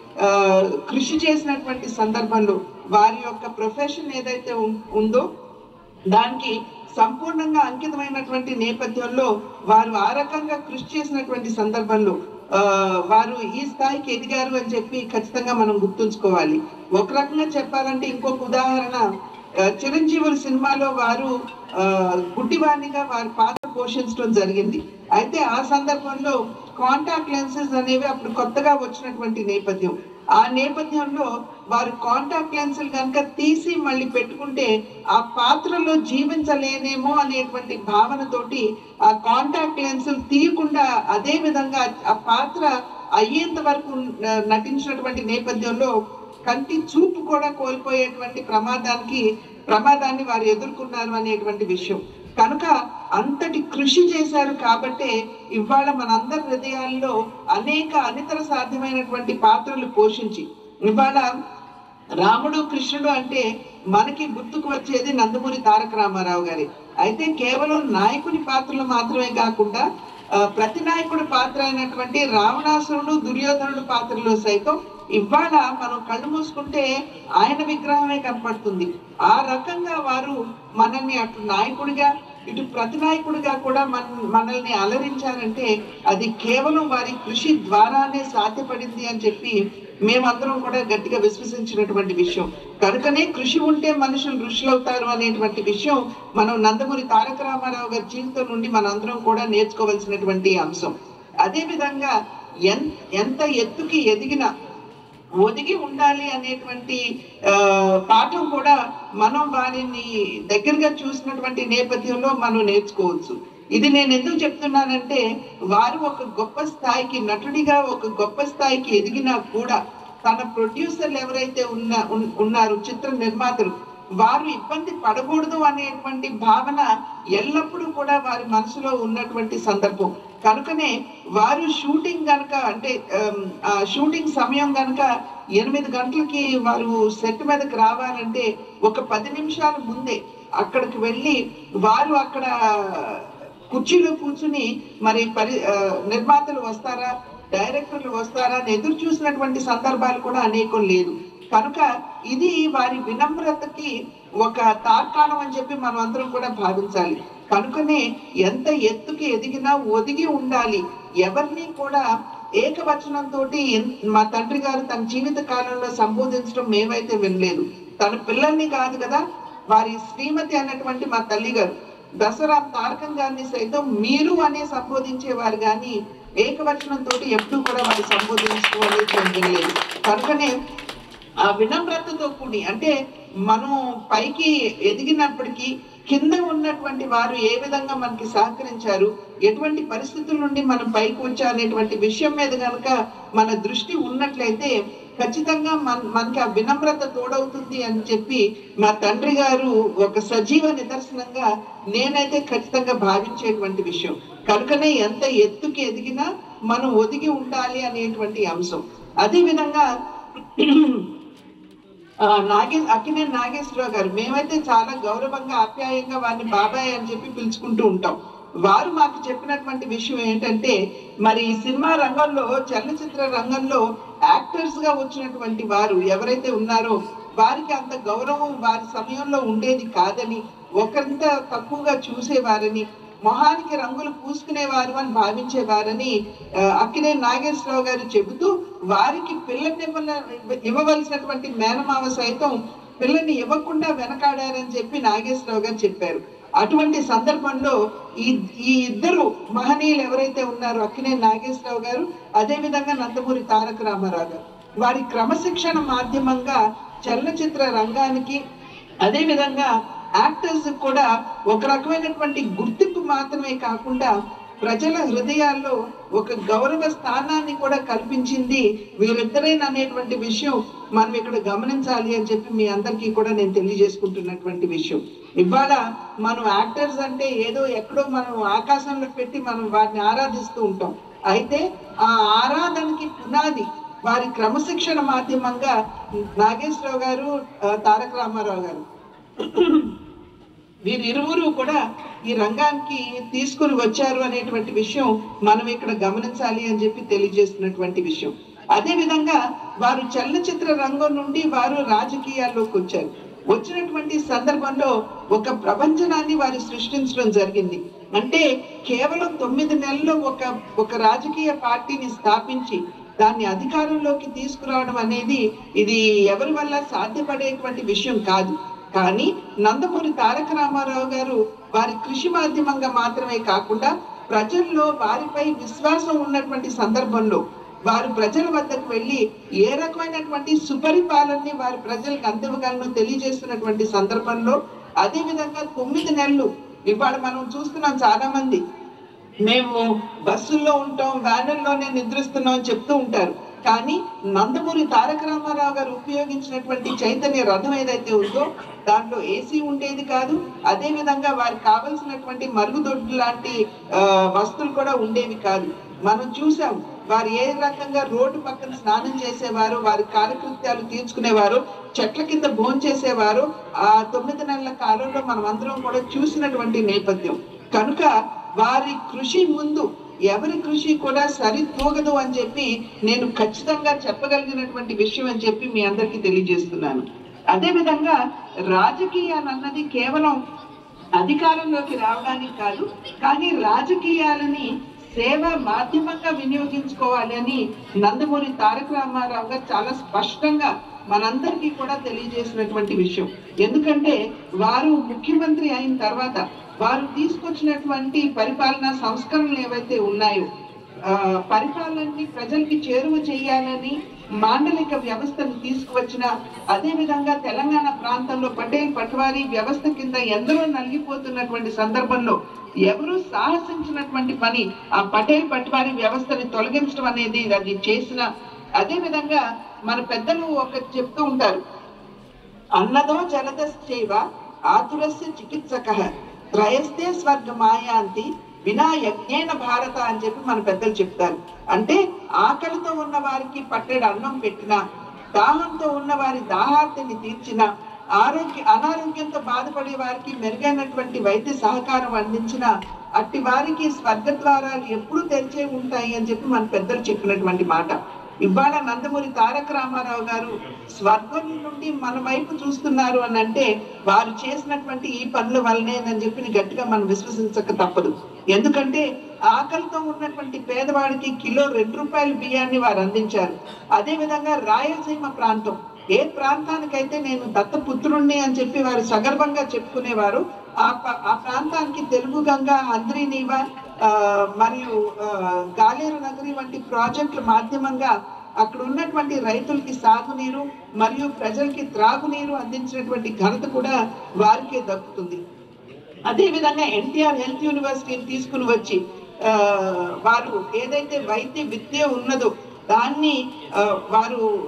[SPEAKER 9] కృషి చేసినటువంటి సందర్భంలో వారి యొక్క ప్రొఫెషన్ ఏదైతే ఉం- ఉందో దానికి సంపూర్ణంగా అంకితమైనటువంటి నేపథ్యంలో వారు ఆ రకంగా కృషి చేసినటువంటి సందర్భంలో ఆ, వారు ఈ స్థాయికి ఎదిగారు అని చెప్పి ఖచ్చితంగా మనం గుర్తుంచుకోవాలి ఒక రకంగా చెప్పాలంటే ఇంకొక ఉదాహరణ ఆ, చిరంజీవుల సినిమాలో వారు ఆ, గుడ్డివాణిగా వారి పాత్ర పోషించడం జరిగింది అయితే ఆ సందర్భంలో కాంటాక్ట్ లెన్సెస్ అనేవి అప్పుడు కొత్తగా వచ్చినటువంటి నేపథ్యం ఆ నేపథ్యంలో వారు కాంటాక్ట్ లెన్సులు కనుక తీసి మళ్ళీ పెట్టుకుంటే ఆ పాత్రలో జీవించలేనేమో అనేటువంటి భావనతోటి ఆ కాంటాక్ట్ లెన్సులు తీయకుండా అదే విధంగా ఆ పాత్ర అయ్యేంత వరకు న- నటించినటువంటి నేపథ్యంలో కంటి చూపు కూడా కోల్పోయేటువంటి ప్రమాదానికి ప్రమాదాన్ని వారు ఎదుర్కొన్నారు అనేటువంటి విషయం కనుక అంతటి కృషి చేశారు కాబట్టే ఇవాళ మనందరి హృదయాల్లో అనేక అనితర సాధ్యమైనటువంటి పాత్రలు పోషించి ఇవాళ రాముడు కృష్ణుడు అంటే మనకి గుర్తుకు వచ్చేది నందమూరి తారక రామారావు గారి అయితే కేవలం నాయకుని పాత్రలు మాత్రమే కాకుండా ఆ, ప్రతి నాయకుడి పాత్ర అయినటువంటి రావణాసురుడు దుర్యోధనుడు పాత్రలో సైతం ఇవాళ మనం కళ్ళు మూసుకుంటే ఆయన విగ్రహమే కనపడుతుంది ఆ రకంగా వారు మనల్ని అటు నాయకుడిగా ఇటు ప్రతి నాయకుడిగా కూడా మన మనల్ని అలరించారంటే అది కేవలం వారి కృషి ద్వారానే సాధ్యపడింది అని చెప్పి మేమందరం కూడా గట్టిగా విశ్వసించినటువంటి విషయం కనుకనే కృషి ఉంటే మనుషులు ఋషులవుతారు అనేటువంటి విషయం మనం నందమూరి తారక రామారావు గారి జీవితం నుండి మనందరం కూడా నేర్చుకోవాల్సినటువంటి అంశం అదే విధంగా ఎన్ ఎంత ఎత్తుకి ఎదిగిన ఒదిగి ఉండాలి అనేటువంటి ఆ, పాఠం కూడా మనం వారిని దగ్గరగా చూసినటువంటి నేపథ్యంలో మనం నేర్చుకోవచ్చు ఇది నేను ఎందుకు చెప్తున్నానంటే వారు ఒక గొప్ప స్థాయికి నటుడిగా ఒక గొప్ప స్థాయికి ఎదిగినా కూడా తన ప్రొడ్యూసర్లు ఎవరైతే ఉన్న ఉన్- ఉన్నారు చిత్ర నిర్మాతలు వారు ఇబ్బంది పడకూడదు అనేటువంటి భావన ఎల్లప్పుడూ కూడా వారి మనసులో ఉన్నటువంటి సందర్భం కనుకనే వారు షూటింగ్ గనక అంటే ఆమ్, ఆ షూటింగ్ సమయం గనక ఎనిమిది గంటలకి వారు సెట్ మీదకి రావాలంటే ఒక పది నిమిషాల ముందే అక్కడికి వెళ్ళి వారు అక్కడ కుర్చీలో కూర్చుని మరి పరి ఆ, నిర్మాతలు వస్తారా డైరెక్టర్లు వస్తారా అని ఎదురు చూసినటువంటి సందర్భాలు కూడా అనేకం లేదు కనుక ఇది వారి వినమ్రతకి ఒక తార్కాణం అని చెప్పి మనం అందరం కూడా భావించాలి కనుకనే ఎంత ఎత్తుకి ఎదిగినా ఒదిగి ఉండాలి ఎవరిని కూడా ఏకవచనంతో మా తండ్రి గారు తన జీవిత కాలంలో సంబోధించడం మేమైతే వినలేదు తన పిల్లల్ని కాదు కదా వారి శ్రీమతి అన్నటువంటి మా తల్లి గారు దసరా తారకం గారిని సైతం మీరు అనే సంబోధించేవారు కానీ ఏకవచనంతో ఎప్పుడూ కూడా వారు సంబోధించుకోవాలి వినలేదు కనుకనే ఆ వినమ్రతతో కూడి అంటే మనం పైకి ఎదిగినప్పటికీ కింద ఉన్నటువంటి వారు ఏ విధంగా మనకి సహకరించారు ఎటువంటి పరిస్థితుల నుండి మనం పైకి వచ్చారనేటువంటి విషయం మీద కనుక మన దృష్టి ఉన్నట్లయితే ఖచ్చితంగా మన మనకి ఆ వినమ్రత తోడవుతుంది అని చెప్పి మా తండ్రి గారు ఒక సజీవ నిదర్శనంగా నేనైతే ఖచ్చితంగా భావించేటువంటి విషయం కనుకనే ఎంత ఎత్తుకి ఎదిగినా మనం ఒదిగి ఉండాలి అనేటువంటి అంశం అదే విధంగా ఆ, నాగే అక్కినే నాగేశ్వరరావు గారు మేమైతే చాలా గౌరవంగా ఆప్యాయంగా వారిని బాబాయ్ అని చెప్పి పిలుచుకుంటూ ఉంటాం వారు మాకు చెప్పినటువంటి విషయం ఏంటంటే మరి ఈ సినిమా రంగంలో చలనచిత్ర రంగంలో యాక్టర్స్ గా వచ్చినటువంటి వారు ఎవరైతే ఉన్నారో వారికి అంత గౌరవం వారి సమయంలో ఉండేది కాదని ఒకరింత తక్కువగా చూసేవారని మొహానికి రంగులు పూసుకునేవారు అని భావించేవారని ఆ, అక్కినే నాగేశ్వరరావు గారు చెబుతూ వారికి పిల్లని ఇవ్వవలసినటువంటి మేనమావ సైతం పిల్లని ఇవ్వకుండా వెనకాడారని చెప్పి నాగేశ్వరరావు గారు చెప్పారు అటువంటి సందర్భంలో ఈ ఈ ఇద్దరు మహనీయులు ఎవరైతే ఉన్నారో అక్కినే నాగేశ్వరరావు గారు అదే విధంగా నందమూరి తారక రామారావు గారు వారి క్రమశిక్షణ మాధ్యమంగా చలనచిత్ర రంగానికి అదే విధంగా యాక్టర్స్ కూడా ఒక రకమైనటువంటి గుర్తింపు మాత్రమే కాకుండా ప్రజల హృదయాల్లో ఒక గౌరవ స్థానాన్ని కూడా కల్పించింది వీరిద్దరేననేటువంటి విషయం మనం ఇక్కడ గమనించాలి అని చెప్పి మీ అందరికీ కూడా నేను తెలియజేసుకుంటున్నటువంటి విషయం ఇవాళ మనం యాక్టర్స్ అంటే ఏదో ఎక్కడో మనం ఆకాశంలో పెట్టి మనం వారిని ఆరాధిస్తూ ఉంటాం అయితే ఆ ఆరాధనకి పునాది వారి క్రమశిక్షణ మాధ్యమంగా నాగేశ్వరరావు గారు ఆ, తారక రామారావు గారు వీరిరువురు కూడా ఈ రంగానికి తీసుకుని వచ్చారు అనేటువంటి విషయం మనం ఇక్కడ గమనించాలి అని చెప్పి తెలియజేస్తున్నటువంటి విషయం అదే విధంగా వారు చలనచిత్ర రంగం నుండి వారు రాజకీయాల్లోకి వచ్చారు వచ్చినటువంటి సందర్భంలో ఒక ప్రపంచనాన్ని వారు సృష్టించడం జరిగింది అంటే కేవలం తొమ్మిది నెలల్లో ఒక ఒక రాజకీయ పార్టీని స్థాపించి దాన్ని అధికారంలోకి తీసుకురావడం అనేది ఇది ఎవరి వల్ల సాధ్యపడేటువంటి విషయం కాదు కానీ నందమూరి తారక రామారావు గారు వారి కృషి మాధ్యమంగా మాత్రమే కాకుండా ప్రజల్లో వారిపై విశ్వాసం ఉన్నటువంటి సందర్భంలో వారు ప్రజల వద్దకు వెళ్ళి ఏ రకమైనటువంటి సుపరిపాలనని వారి ప్రజలకు అందివ్వగలను తెలియజేస్తున్నటువంటి సందర్భంలో అదే విధంగా తొమ్మిది నెలలు ఇవాళ మనం చూస్తున్నాం చాలా మంది మేము బస్సుల్లో ఉంటాం వ్యానుల్లోనే నిద్రిస్తున్నాం అని చెప్తూ ఉంటారు కానీ నందమూరి తారక రామారావు గారు ఉపయోగించినటువంటి చైతన్య రథం ఏదైతే ఉందో దాంట్లో ఏసీ ఉండేది కాదు అదే విధంగా వారికి కావలసినటువంటి మరుగుదొడ్డు లాంటి ఆ, వస్తువులు కూడా ఉండేవి కాదు మనం చూసాం వారు ఏ రకంగా రోడ్డు పక్కన స్నానం చేసేవారు వారి కాలకృత్యాలు తీర్చుకునేవారు చెట్ల కింద భోంచేసేవారు ఆ తొమ్మిది నెలల కాలంలో మనం అందరం కూడా చూసినటువంటి నేపథ్యం కనుక వారి కృషి ముందు ఎవరి కృషి కూడా సరితూగదు అని చెప్పి నేను ఖచ్చితంగా చెప్పగలిగినటువంటి విషయం అని చెప్పి మీ అందరికీ తెలియజేస్తున్నాను అదే విధంగా రాజకీయాలు అన్నది కేవలం అధికారంలోకి రావడానికి కాదు కానీ రాజకీయాలని సేవ మాధ్యమంగా వినియోగించుకోవాలి అని నందమూరి తారక రామారావు గారు చాలా స్పష్టంగా మనందరికీ కూడా తెలియజేసినటువంటి విషయం ఎందుకంటే వారు ముఖ్యమంత్రి అయిన తర్వాత వారు తీసుకొచ్చినటువంటి పరిపాలనా సంస్కరణలు ఏవైతే ఉన్నాయో ఆ, పరిపాలనని ప్రజలకి చేరువ చేయాలని మాండలిక వ్యవస్థను తీసుకువచ్చిన అదే విధంగా తెలంగాణ ప్రాంతంలో పటేల్ పట్వారీ వ్యవస్థ కింద ఎందరో నలిగిపోతున్నటువంటి సందర్భంలో ఎవరు సాహసించినటువంటి పని ఆ పటేల్ పట్వారీ వ్యవస్థని తొలగించడం అనేది అది చేసిన అదే విధంగా మన పెద్దలు ఒక చెప్తూ ఉంటారు అన్నదో జలదశ్చైవ ఆతురస్య చికిత్సక త్రయస్తే స్వర్గ మాయాంతి వినా యజ్ఞేన భారత అని చెప్పి మన పెద్దలు చెప్తారు అంటే ఆకలితో ఉన్న వారికి పట్టెడు అన్నం పెట్టిన దాహంతో ఉన్న వారి దాహార్తిని తీర్చిన ఆరోగ్య అనారోగ్యంతో బాధపడే వారికి మెరుగైనటువంటి వైద్య సహకారం అందించిన అట్టి వారికి స్వర్గ ద్వారాలు ఎప్పుడూ తెరిచే ఉంటాయి అని చెప్పి మన పెద్దలు చెప్పినటువంటి మాట ఇవాళ నందమూరి తారక రామారావు గారు స్వర్గం నుండి మన వైపు చూస్తున్నారు అని అంటే వారు చేసినటువంటి ఈ పనుల వల్లనే అని చెప్పి గట్టిగా మనం విశ్వసించక తప్పదు ఎందుకంటే ఆకలితో ఉన్నటువంటి పేదవాడికి కిలో రెండు రూపాయల బియ్యాన్ని వారు అందించారు అదే విధంగా రాయలసీమ ప్రాంతం ఏ ప్రాంతానికైతే నేను దత్తపుత్రుణ్ణి అని చెప్పి వారు సగర్వంగా చెప్పుకునేవారు ఆ ప- ఆ ప్రాంతానికి తెలుగు గంగ హంద్రీ నీవా ఆ, మరియు ఆ, గాలేరు నగరి వంటి ప్రాజెక్టుల మాధ్యమంగా అక్కడ ఉన్నటువంటి రైతులకి సాగునీరు మరియు ప్రజలకి త్రాగునీరు అందించినటువంటి ఘనత కూడా వారికే దక్కుతుంది అదే విధంగా ఎన్టీఆర్ హెల్త్ యూనివర్సిటీని తీసుకుని వచ్చి ఆ, వారు ఏదైతే వైద్య విద్య ఉన్నదో దాన్ని ఆ, వారు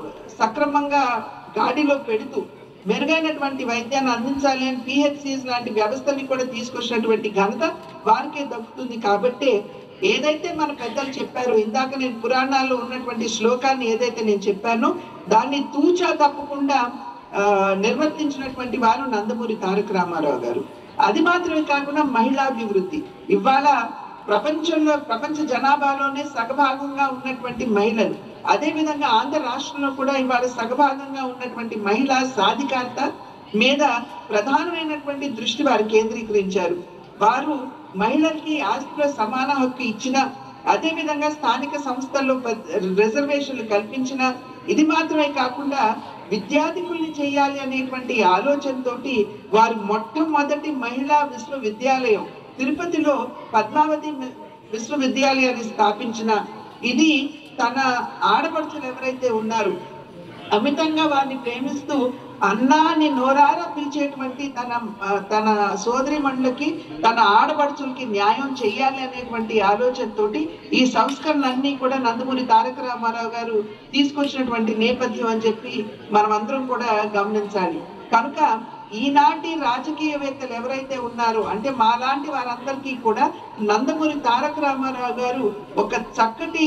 [SPEAKER 9] సక్రమంగా గాడిలో పెడుతూ మెరుగైనటువంటి వైద్యాన్ని అందించాలి అని పిహెచ్సిస్ లాంటి వ్యవస్థని కూడా తీసుకొచ్చినటువంటి ఘనత వారికే దక్కుతుంది కాబట్టే ఏదైతే మన పెద్దలు చెప్పారో ఇందాక నేను పురాణాల్లో ఉన్నటువంటి శ్లోకాన్ని ఏదైతే నేను చెప్పానో దాన్ని తూచా తప్పకుండా ఆ, నిర్వర్తించినటువంటి వారు నందమూరి తారక రామారావు గారు అది మాత్రమే కాకుండా మహిళాభివృద్ధి ఇవాళ ప్రపంచంలో ప్రపంచ జనాభాలోనే సగభాగంగా ఉన్నటువంటి మహిళలు అదే విధంగా ఆంధ్ర రాష్ట్రంలో కూడా ఇవాళ సగభాగంగా ఉన్నటువంటి మహిళా సాధికారత మీద ప్రధానమైనటువంటి దృష్టి వారు కేంద్రీకరించారు వారు మహిళలకి ఆస్తిలో సమాన హక్కు ఇచ్చిన అదే విధంగా స్థానిక సంస్థల్లో ప- రిజర్వేషన్లు కల్పించిన ఇది మాత్రమే కాకుండా విద్యార్థికుల్ని చేయాలి అనేటువంటి ఆలోచనతోటి వారు మొట్టమొదటి మహిళా విశ్వవిద్యాలయం తిరుపతిలో పద్మావతి మి- విశ్వవిద్యాలయాన్ని స్థాపించిన ఇది తన ఆడపడుచులు ఎవరైతే ఉన్నారు అమితంగా వారిని ప్రేమిస్తూ అన్నా అని నోరారా పిలిచేటువంటి తన ఆ, తన సోదరి మండలకి తన ఆడపడుచులకి న్యాయం చేయాలి అనేటువంటి ఆలోచనతోటి ఈ సంస్కరణలన్నీ కూడా నందమూరి తారక రామారావు గారు తీసుకొచ్చినటువంటి నేపథ్యం అని చెప్పి మనం అందరం కూడా గమనించాలి కనుక ఈనాటి రాజకీయవేత్తలు ఎవరైతే ఉన్నారో అంటే మాలాంటి వారందరికీ కూడా నందమూరి తారక రామారావు గారు ఒక చక్కటి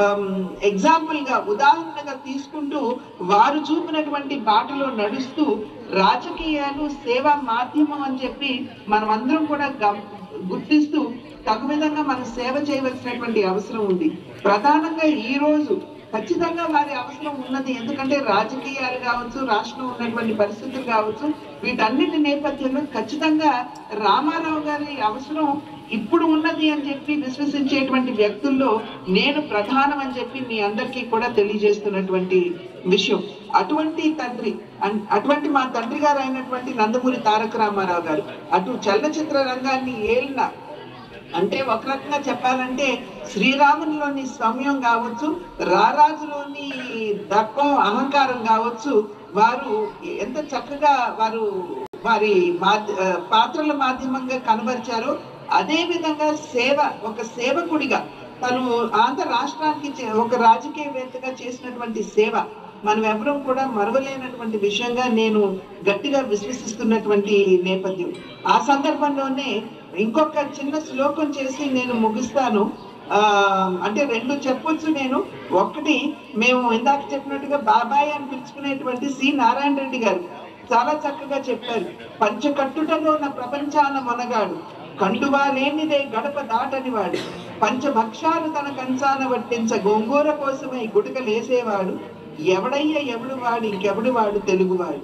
[SPEAKER 9] ఎగ్జాంపుల్ గా ఉదాహరణగా తీసుకుంటూ వారు చూపినటువంటి బాటలో నడుస్తూ రాజకీయాలు సేవా మాధ్యమం అని చెప్పి మనం అందరం కూడా గమ- గుర్తిస్తూ తగు విధంగా మనం సేవ చేయవలసినటువంటి అవసరం ఉంది ప్రధానంగా ఈ రోజు ఖచ్చితంగా వారి అవసరం ఉన్నది ఎందుకంటే రాజకీయాలు కావచ్చు రాష్ట్రం ఉన్నటువంటి పరిస్థితులు కావచ్చు వీటన్నిటి నేపథ్యంలో ఖచ్చితంగా రామారావు గారి అవసరం ఇప్పుడు ఉన్నది అని చెప్పి విశ్వసించేటువంటి వ్యక్తుల్లో నేను ప్రధానం అని చెప్పి మీ అందరికీ కూడా తెలియజేస్తున్నటువంటి విషయం అటువంటి తండ్రి అన్- అటువంటి మా తండ్రి గారు అయినటువంటి నందమూరి తారక రామారావు గారు అటు చలనచిత్ర రంగాన్ని ఏలిన అంటే ఒక రకంగా చెప్పాలంటే శ్రీరామునిలోని సౌమ్యం కావచ్చు రారాజులోని దర్పం అహంకారం కావచ్చు వారు ఎంత చక్కగా వారు వారి మాధ్య ఆ, పాత్రల మాధ్యమంగా కనబరిచారో అదే విధంగా సేవ ఒక సేవకుడిగా తను ఆంధ్ర రాష్ట్రానికి చే- ఒక రాజకీయవేత్తగా చేసినటువంటి సేవ మనం ఎవరూ కూడా మరవలేనటువంటి విషయంగా నేను గట్టిగా విశ్వసిస్తున్నటువంటి నేపథ్యం ఆ సందర్భంలోనే ఇంకొక చిన్న శ్లోకం చేసి నేను ముగిస్తాను ఆ అంటే రెండు చెప్పొచ్చు నేను ఒకటి మేము ఇందాక చెప్పినట్టుగా బాబాయ్ అని పిలుచుకునేటువంటి సి నారాయణ రెడ్డి గారు చాలా చక్కగా చెప్పారు పంచకట్టుటలో నా ప్రపంచాన మొనగాడు కండువా లేనిదే గడప దాటని వాడు పంచభక్షాలు తన కంచాన వట్టించ గోంగూర కోసమై గుటకలేసేవాడు ఎవడయ్య ఎవడు వాడు ఇంకెవడు వాడు తెలుగువాడు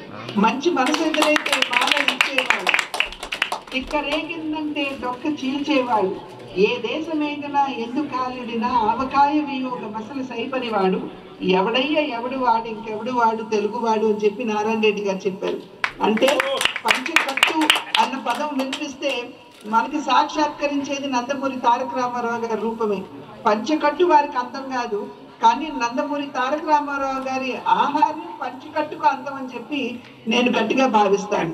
[SPEAKER 9] మంచి మనసు ఎదురైతే మాల ఇచ్చేవాడు తిక్కరేగిందంటే డొక్క చీల్చేవాడు ఏ దేశమేగనా ఎందు కాలిడినా ఆవకాయ వియోగ మసలు సైపనివాడు ఎవడయ్య ఎవడు వాడు ఇంకెవడు వాడు తెలుగువాడు అని చెప్పి నారాయణ రెడ్డి గారు చెప్పారు అంటే పంచకట్టు అన్న పదం వినిపిస్తే మనకి సాక్షాత్కరించేది నందమూరి తారక రామారావు గారి రూపమే పంచకట్టు వారికి అందం కాదు కానీ నందమూరి తారక రామారావు గారి ఆహారం పంచకట్టుకు అందం అని చెప్పి నేను గట్టిగా భావిస్తాను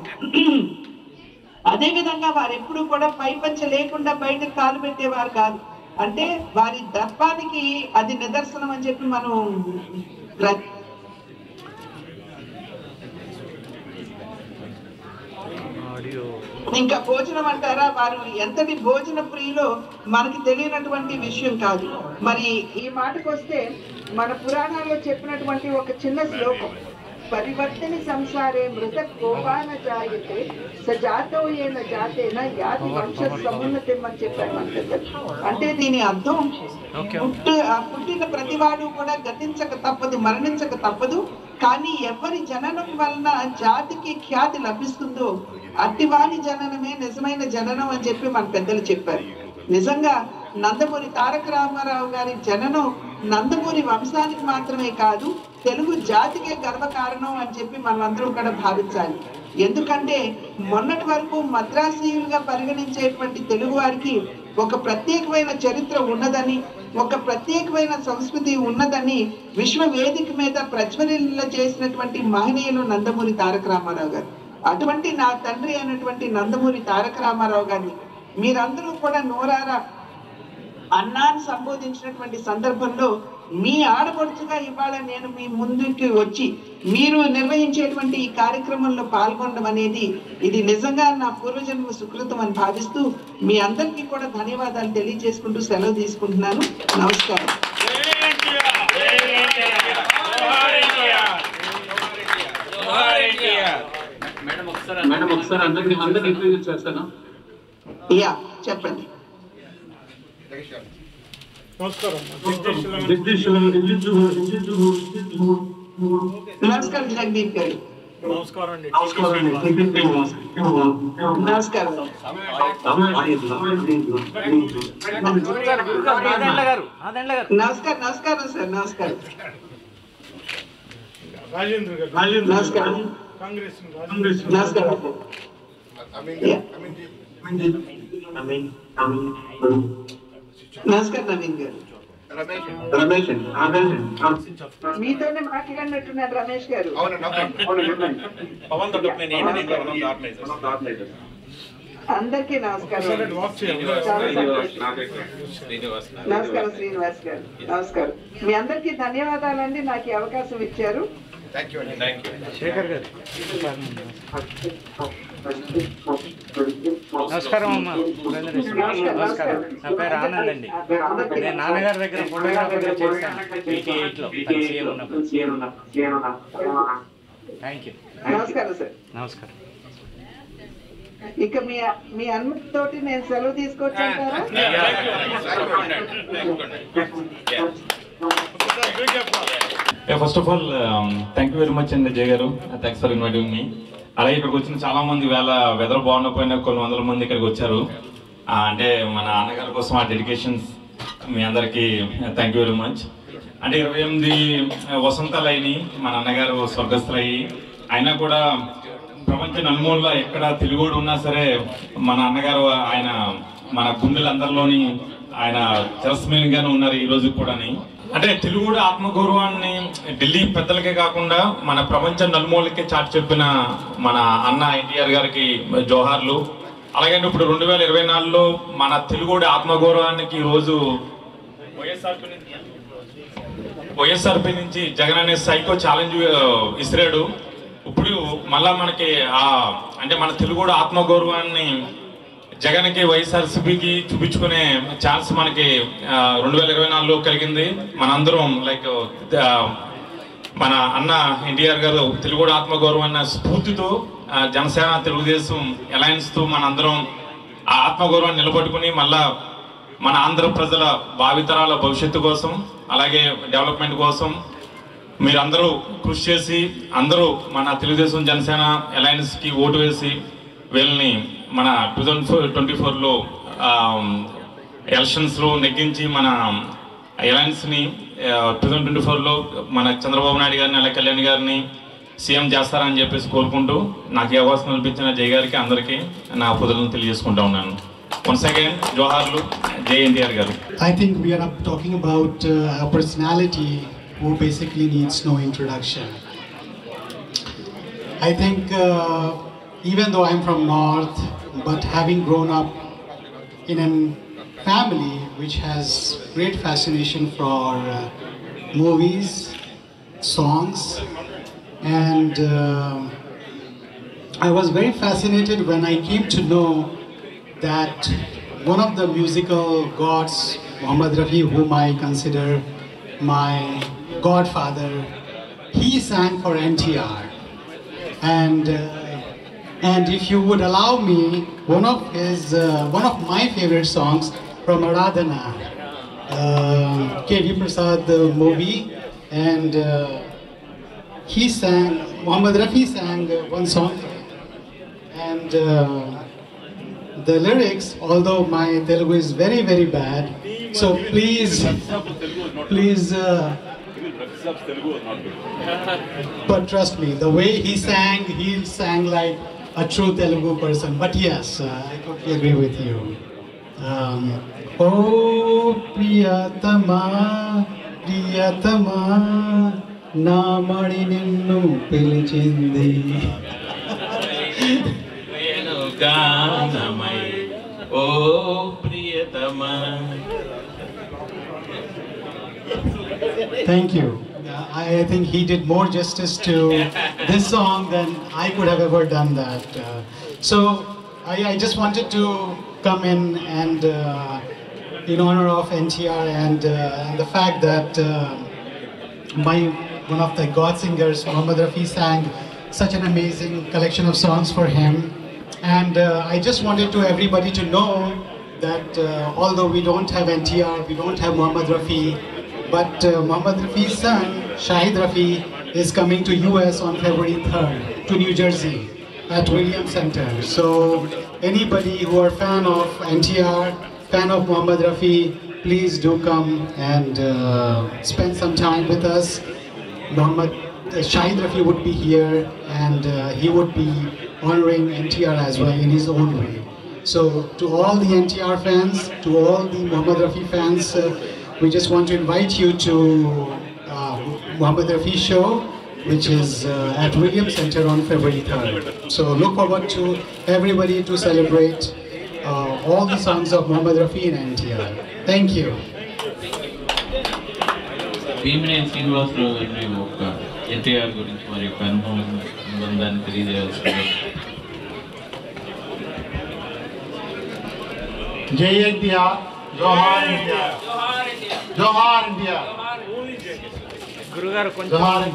[SPEAKER 9] అదే విధంగా వారు ఎప్పుడు కూడా పై పంచ లేకుండా బయటకు కాలు పెట్టేవారు కాదు అంటే వారి దర్పానికి అది నిదర్శనం అని చెప్పి మనం గ్ర- ఇంకా భోజనం అంటారా వారు ఎంతటి భోజన ప్రియులో మనకి తెలియనటువంటి విషయం కాదు మరి ఈ మాటకు వస్తే మన పురాణాల్లో చెప్పినటువంటి ఒక చిన్న శ్లోకం పరివర్తని సంసారే మృత కోపాన జాయతే సజాతో ఏన జాతేన యాది వంశ సమున్నతం అని చెప్పారు మన పెద్దలు అంటే దీని అర్థం పుట్టు ఆ పుట్టిన ప్రతివాడు కూడా గతించక తప్పదు మరణించక తప్పదు కానీ ఎవరి జననం వలన జాతికి ఖ్యాతి లభిస్తుందో అట్టివాని జననమే నిజమైన జననం అని చెప్పి మన పెద్దలు చెప్పారు నిజంగా నందమూరి తారక రామారావు గారి జననం నందమూరి వంశానికి మాత్రమే కాదు తెలుగు జాతికే గర్వకారణం అని చెప్పి మనమందరం కూడా భావించాలి ఎందుకంటే మొన్నటి వరకు మద్రాసీయులుగా పరిగణించేటువంటి తెలుగు వారికి ఒక ప్రత్యేకమైన చరిత్ర ఉన్నదని ఒక ప్రత్యేకమైన సంస్కృతి ఉన్నదని విశ్వ వేదిక మీద ప్రజ్వలిల్ల చేసినటువంటి మహనీయులు నందమూరి తారక రామారావు గారు అటువంటి నా తండ్రి అయినటువంటి నందమూరి తారక రామారావు గారిని మీరందరూ కూడా నోరారా అన్నాన్ని సంబోధించినటువంటి సందర్భంలో మీ ఆడపడుచుగా ఇవాళ నేను మీ ముందుకి వచ్చి మీరు నిర్వహించేటువంటి ఈ కార్యక్రమంలో పాల్గొనడం అనేది ఇది నిజంగా నా పూర్వజన్మ సుకృతం అని భావిస్తూ మీ అందరికీ కూడా ధన్యవాదాలు తెలియజేసుకుంటూ సెలవు తీసుకుంటున్నాను నమస్కారం
[SPEAKER 10] మేడం ఒకసారి అందరికి అందరికి ఇంట్రడ్యూస్ చేస్తాను
[SPEAKER 9] యా చెప్పండి నమస్కారం జగదీప్ గారు నమస్కారం నమస్కారం నమస్కారం సార్ నమస్కారం నమస్కారం నమస్కారం యా. నమస్కారం నవీన్ గారు మీతోనే మాట్లాడినట్టున్నారు రమేష్ గారు అందరికీ నమస్కారం చాలా సంతోషం. నమస్కారం శ్రీనివాస్ గారు నమస్కారం మీ అందరికీ ధన్యవాదాలండి నాకు ఈ అవకాశం ఇచ్చారు
[SPEAKER 11] శేఖర్ గారు నమస్కారం అమ్మా నమస్కారం నా పేరు ఆనంద్ అండి నేను నాన్నగారి దగ్గర ఫోటోగ్రాఫర్గా చేశాను ఎయిటీ ఎయిట్లో సీఎం ఉన్నప్పుడు థ్యాంక్ యూ
[SPEAKER 9] నమస్కారం సార్
[SPEAKER 11] నమస్కారం
[SPEAKER 9] ఇక మీ మీ అనుమతితోటి నేను సెలవు తీసుకొచ్చారా
[SPEAKER 12] first of all thank you very much అండి జయ గారు థ్యాంక్స్ ఫర్ ఇన్వైటింగ్ మీ అలాగే ఇక్కడికి వచ్చిన చాలా మంది వేళ వెదర్ బాగుండకపోయినా కొన్ని వందల మంది ఇక్కడికి వచ్చారు ఆ, అంటే మన అన్నగారి కోసం ఆ డెడికేషన్స్ మీ అందరికీ థ్యాంక్ యూ వెరీ మచ్ అంటే ఇరవై ఎనిమిది వసంతాలు అయినాయి మన అన్నగారు స్వర్గస్థులయ్యి అయినా కూడా ప్రపంచ నలుమూలలో ఎక్కడ తెలుగుడు ఉన్నా సరే మన అన్నగారు ఆయన మన గుండెలందరిలోని ఆయన చిరస్మరణీయంగానే ఉన్నారు ఈ రోజు కూడాని అంటే తెలుగుడు ఆత్మగౌరవాన్ని ఢిల్లీ పెద్దలకే కాకుండా మన ప్రపంచ నలుమూలకే చాటి చెప్పిన మన అన్న ఎన్టీఆర్ గారికి జోహార్లు అలాగే ఇప్పుడు రెండు వేల ఇరవై నాలుగులో మన తెలుగుడి ఆత్మగౌరవానికి ఈ రోజు వైఎస్ఆర్పి నుంచి జగన్ అనే సైకో ఛాలెంజ్ ఇసిరాడు ఇప్పుడు మళ్ళా మనకి ఆ అంటే మన తెలుగుడు ఆత్మగౌరవాన్ని జగన్కి వైఎస్ఆర్సీపీకి చూపించుకునే ఛాన్స్ మనకి రెండు వేల ఇరవై నాలుగులో కలిగింది మనందరం లైక్ మన అన్న ఎన్టీఆర్ గారు తెలుగుడు ఆత్మగౌరవం అన్న స్ఫూర్తితో ఆ, జనసేన తెలుగుదేశం అలయన్స్తో మనందరం ఆ ఆత్మగౌరవాన్ని నిలబెట్టుకుని మళ్ళా మన ఆంధ్ర ప్రజల భావితరాల భవిష్యత్తు కోసం అలాగే డెవలప్మెంట్ కోసం మీరందరూ కృషి చేసి అందరూ మన తెలుగుదేశం జనసేన అలయన్స్కి ఓటు వేసి వీళ్ళని మన టూ థౌజండ్ ఫోర్ ట్వంటీ ఫోర్లో ఎలక్షన్స్లో నెగ్గించి మన అలయన్స్ని టూ థౌజండ్ ట్వంటీ ఫోర్లో మన చంద్రబాబు నాయుడు గారిని అలా కళ్యాణ్ గారిని సీఎం చేస్తారని చెప్పేసి కోరుకుంటూ నాకు ఈ అవకాశం కల్పించిన జయ గారికి అందరికీ నా పొదులను తెలియజేసుకుంటా ఉన్నాను వన్స్ అగైన్ జోహార్లు జై ఎన్టీఆర్ గారు
[SPEAKER 13] I think we are up talking about uh, a personality who basically needs no introduction. I think uh, even though I'm from North, but having grown up in a family which has great fascination for uh, movies, songs, and uh, I was very fascinated when I came to know that one of the musical gods, Muhammad Rafi, whom I consider my godfather, he sang for NTR. And uh, and if you would allow me, one of his uh, one of my favorite songs from Aradhana, uh, K.V. Prasad uh, movie, and uh, he sang, Muhammad Rafi sang uh, one song, and uh, the lyrics, although my Telugu is very very bad, so please, please. Uh, but trust me, the way he sang, he sang like a true Telugu person. But yes, uh, I totally agree with you. Um, oh, Priyatama, Priyatama, నామణి నిన్ను పిలిచింది
[SPEAKER 12] గానమై ఓ ప్రియతమా
[SPEAKER 13] Thank you. Uh, I I think he did more justice to this song than I could have ever done that. Uh, so I, I just wanted to come in and, uh, in honor of NTR and, uh, and the fact that uh, my one of the God singers, Muhammad Rafi, sang such an amazing collection of songs for him. And uh, I just wanted to everybody to know that uh, although we don't have NTR, we don't have Muhammad Rafi, but uh, Muhammad Rafi's son, Shahid Rafi, is coming to US on February 3rd to New Jersey at Williams Center. So anybody who are fan of NTR, fan of Muhammad Rafi, please do come and uh, spend some time with us. Muhammad uh, Shahid Rafi would be here and uh, he would be honoring NTR as well in his own way. So to all the NTR fans, to all the Muhammad Rafi fans, uh, we just want to invite you to uh, Muhammad Rafi show, which is uh, at Williams Center on February 3rd. So look forward to everybody to celebrate uh, all the songs of Muhammad Rafi and NTR. Thank you.
[SPEAKER 14] Bhimineni Srinivasarao గారిని ఒక ఎన్టీఆర్ గురించి మరి యొక్క అనుభవం అనుబంధాన్ని తెలియజేయాల్సింది
[SPEAKER 15] జై ఎన్టీఆర్ జోహార్ ఎన్టీఆర్ జోహార్ ఎన్టీఆర్
[SPEAKER 11] గురుగారు
[SPEAKER 15] జోహార్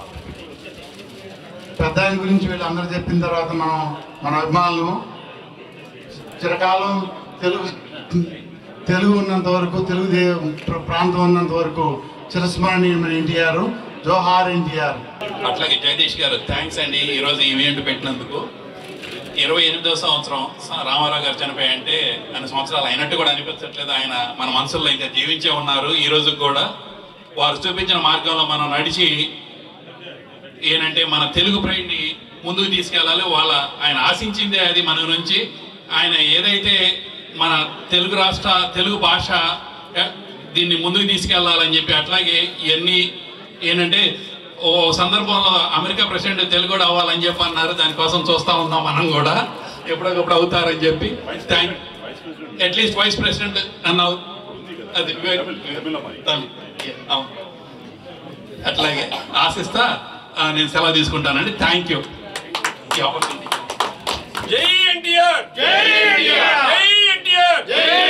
[SPEAKER 15] పెద్ద ఆయన గురించి వీళ్ళందరూ చెప్పిన తర్వాత మనం మన అభిమానులు చిరకాలం తెలుగు తెలుగు ఉన్నంత వరకు తెలుగు దే- ప్ర- ప్రాంతం ఉన్నంత వరకు చిరస్మరణీయమైన ఎన్టీఆర్ జోహార్ ఎన్టీఆర్
[SPEAKER 16] అట్లాగే జగదీష్ గారు థ్యాంక్స్ అండి ఈరోజు ఈ ఈవెంట్ పెట్టినందుకు ఇరవై ఎనిమిదో సంవత్సరం స- రామారావు గారు చనిపోయంటే అన్ని సంవత్సరాలు అయినట్టు కూడా అనిపించట్లేదు ఆయన మన మనసుల్లో ఇంకా జీవించే ఉన్నారు ఈ రోజు కూడా వారు చూపించిన మార్గంలో మనం నడిచి ఏంటంటే మన తెలుగు ప్రైడ్ని ముందుకు తీసుకెళ్ళాలి వాళ్ళ ఆయన ఆశించిందే అది మన నుంచి ఆయన ఏదైతే మన తెలుగు రాష్ట్ర తెలుగు భాష ఏ, దీన్ని ముందుకు తీసుకెళ్లాలని చెప్పి అట్లాగే ఇవన్నీ ఏంటంటే ఓ సందర్భంలో అమెరికా ప్రెసిడెంట్ తెలుగు కూడా అవ్వాలని చెప్పి అన్నారు దానికోసం చూస్తా ఉన్నాం మనం కూడా ఎప్పటికప్పుడు అవుతారని చెప్పి థ్యాంక్ అట్లీస్ట్ వైస్ ప్రెసిడెంట్ అన్నావు అది తమిళ్. అవును. అట్లాగే ఆశిస్తా ఆ, నేను సెలవు తీసుకుంటానండి థ్యాంక్ యూ
[SPEAKER 17] జై ఎన్టీఆర్ జై ఎన్టీఆర్ జై ఎన్టీఆర్ జై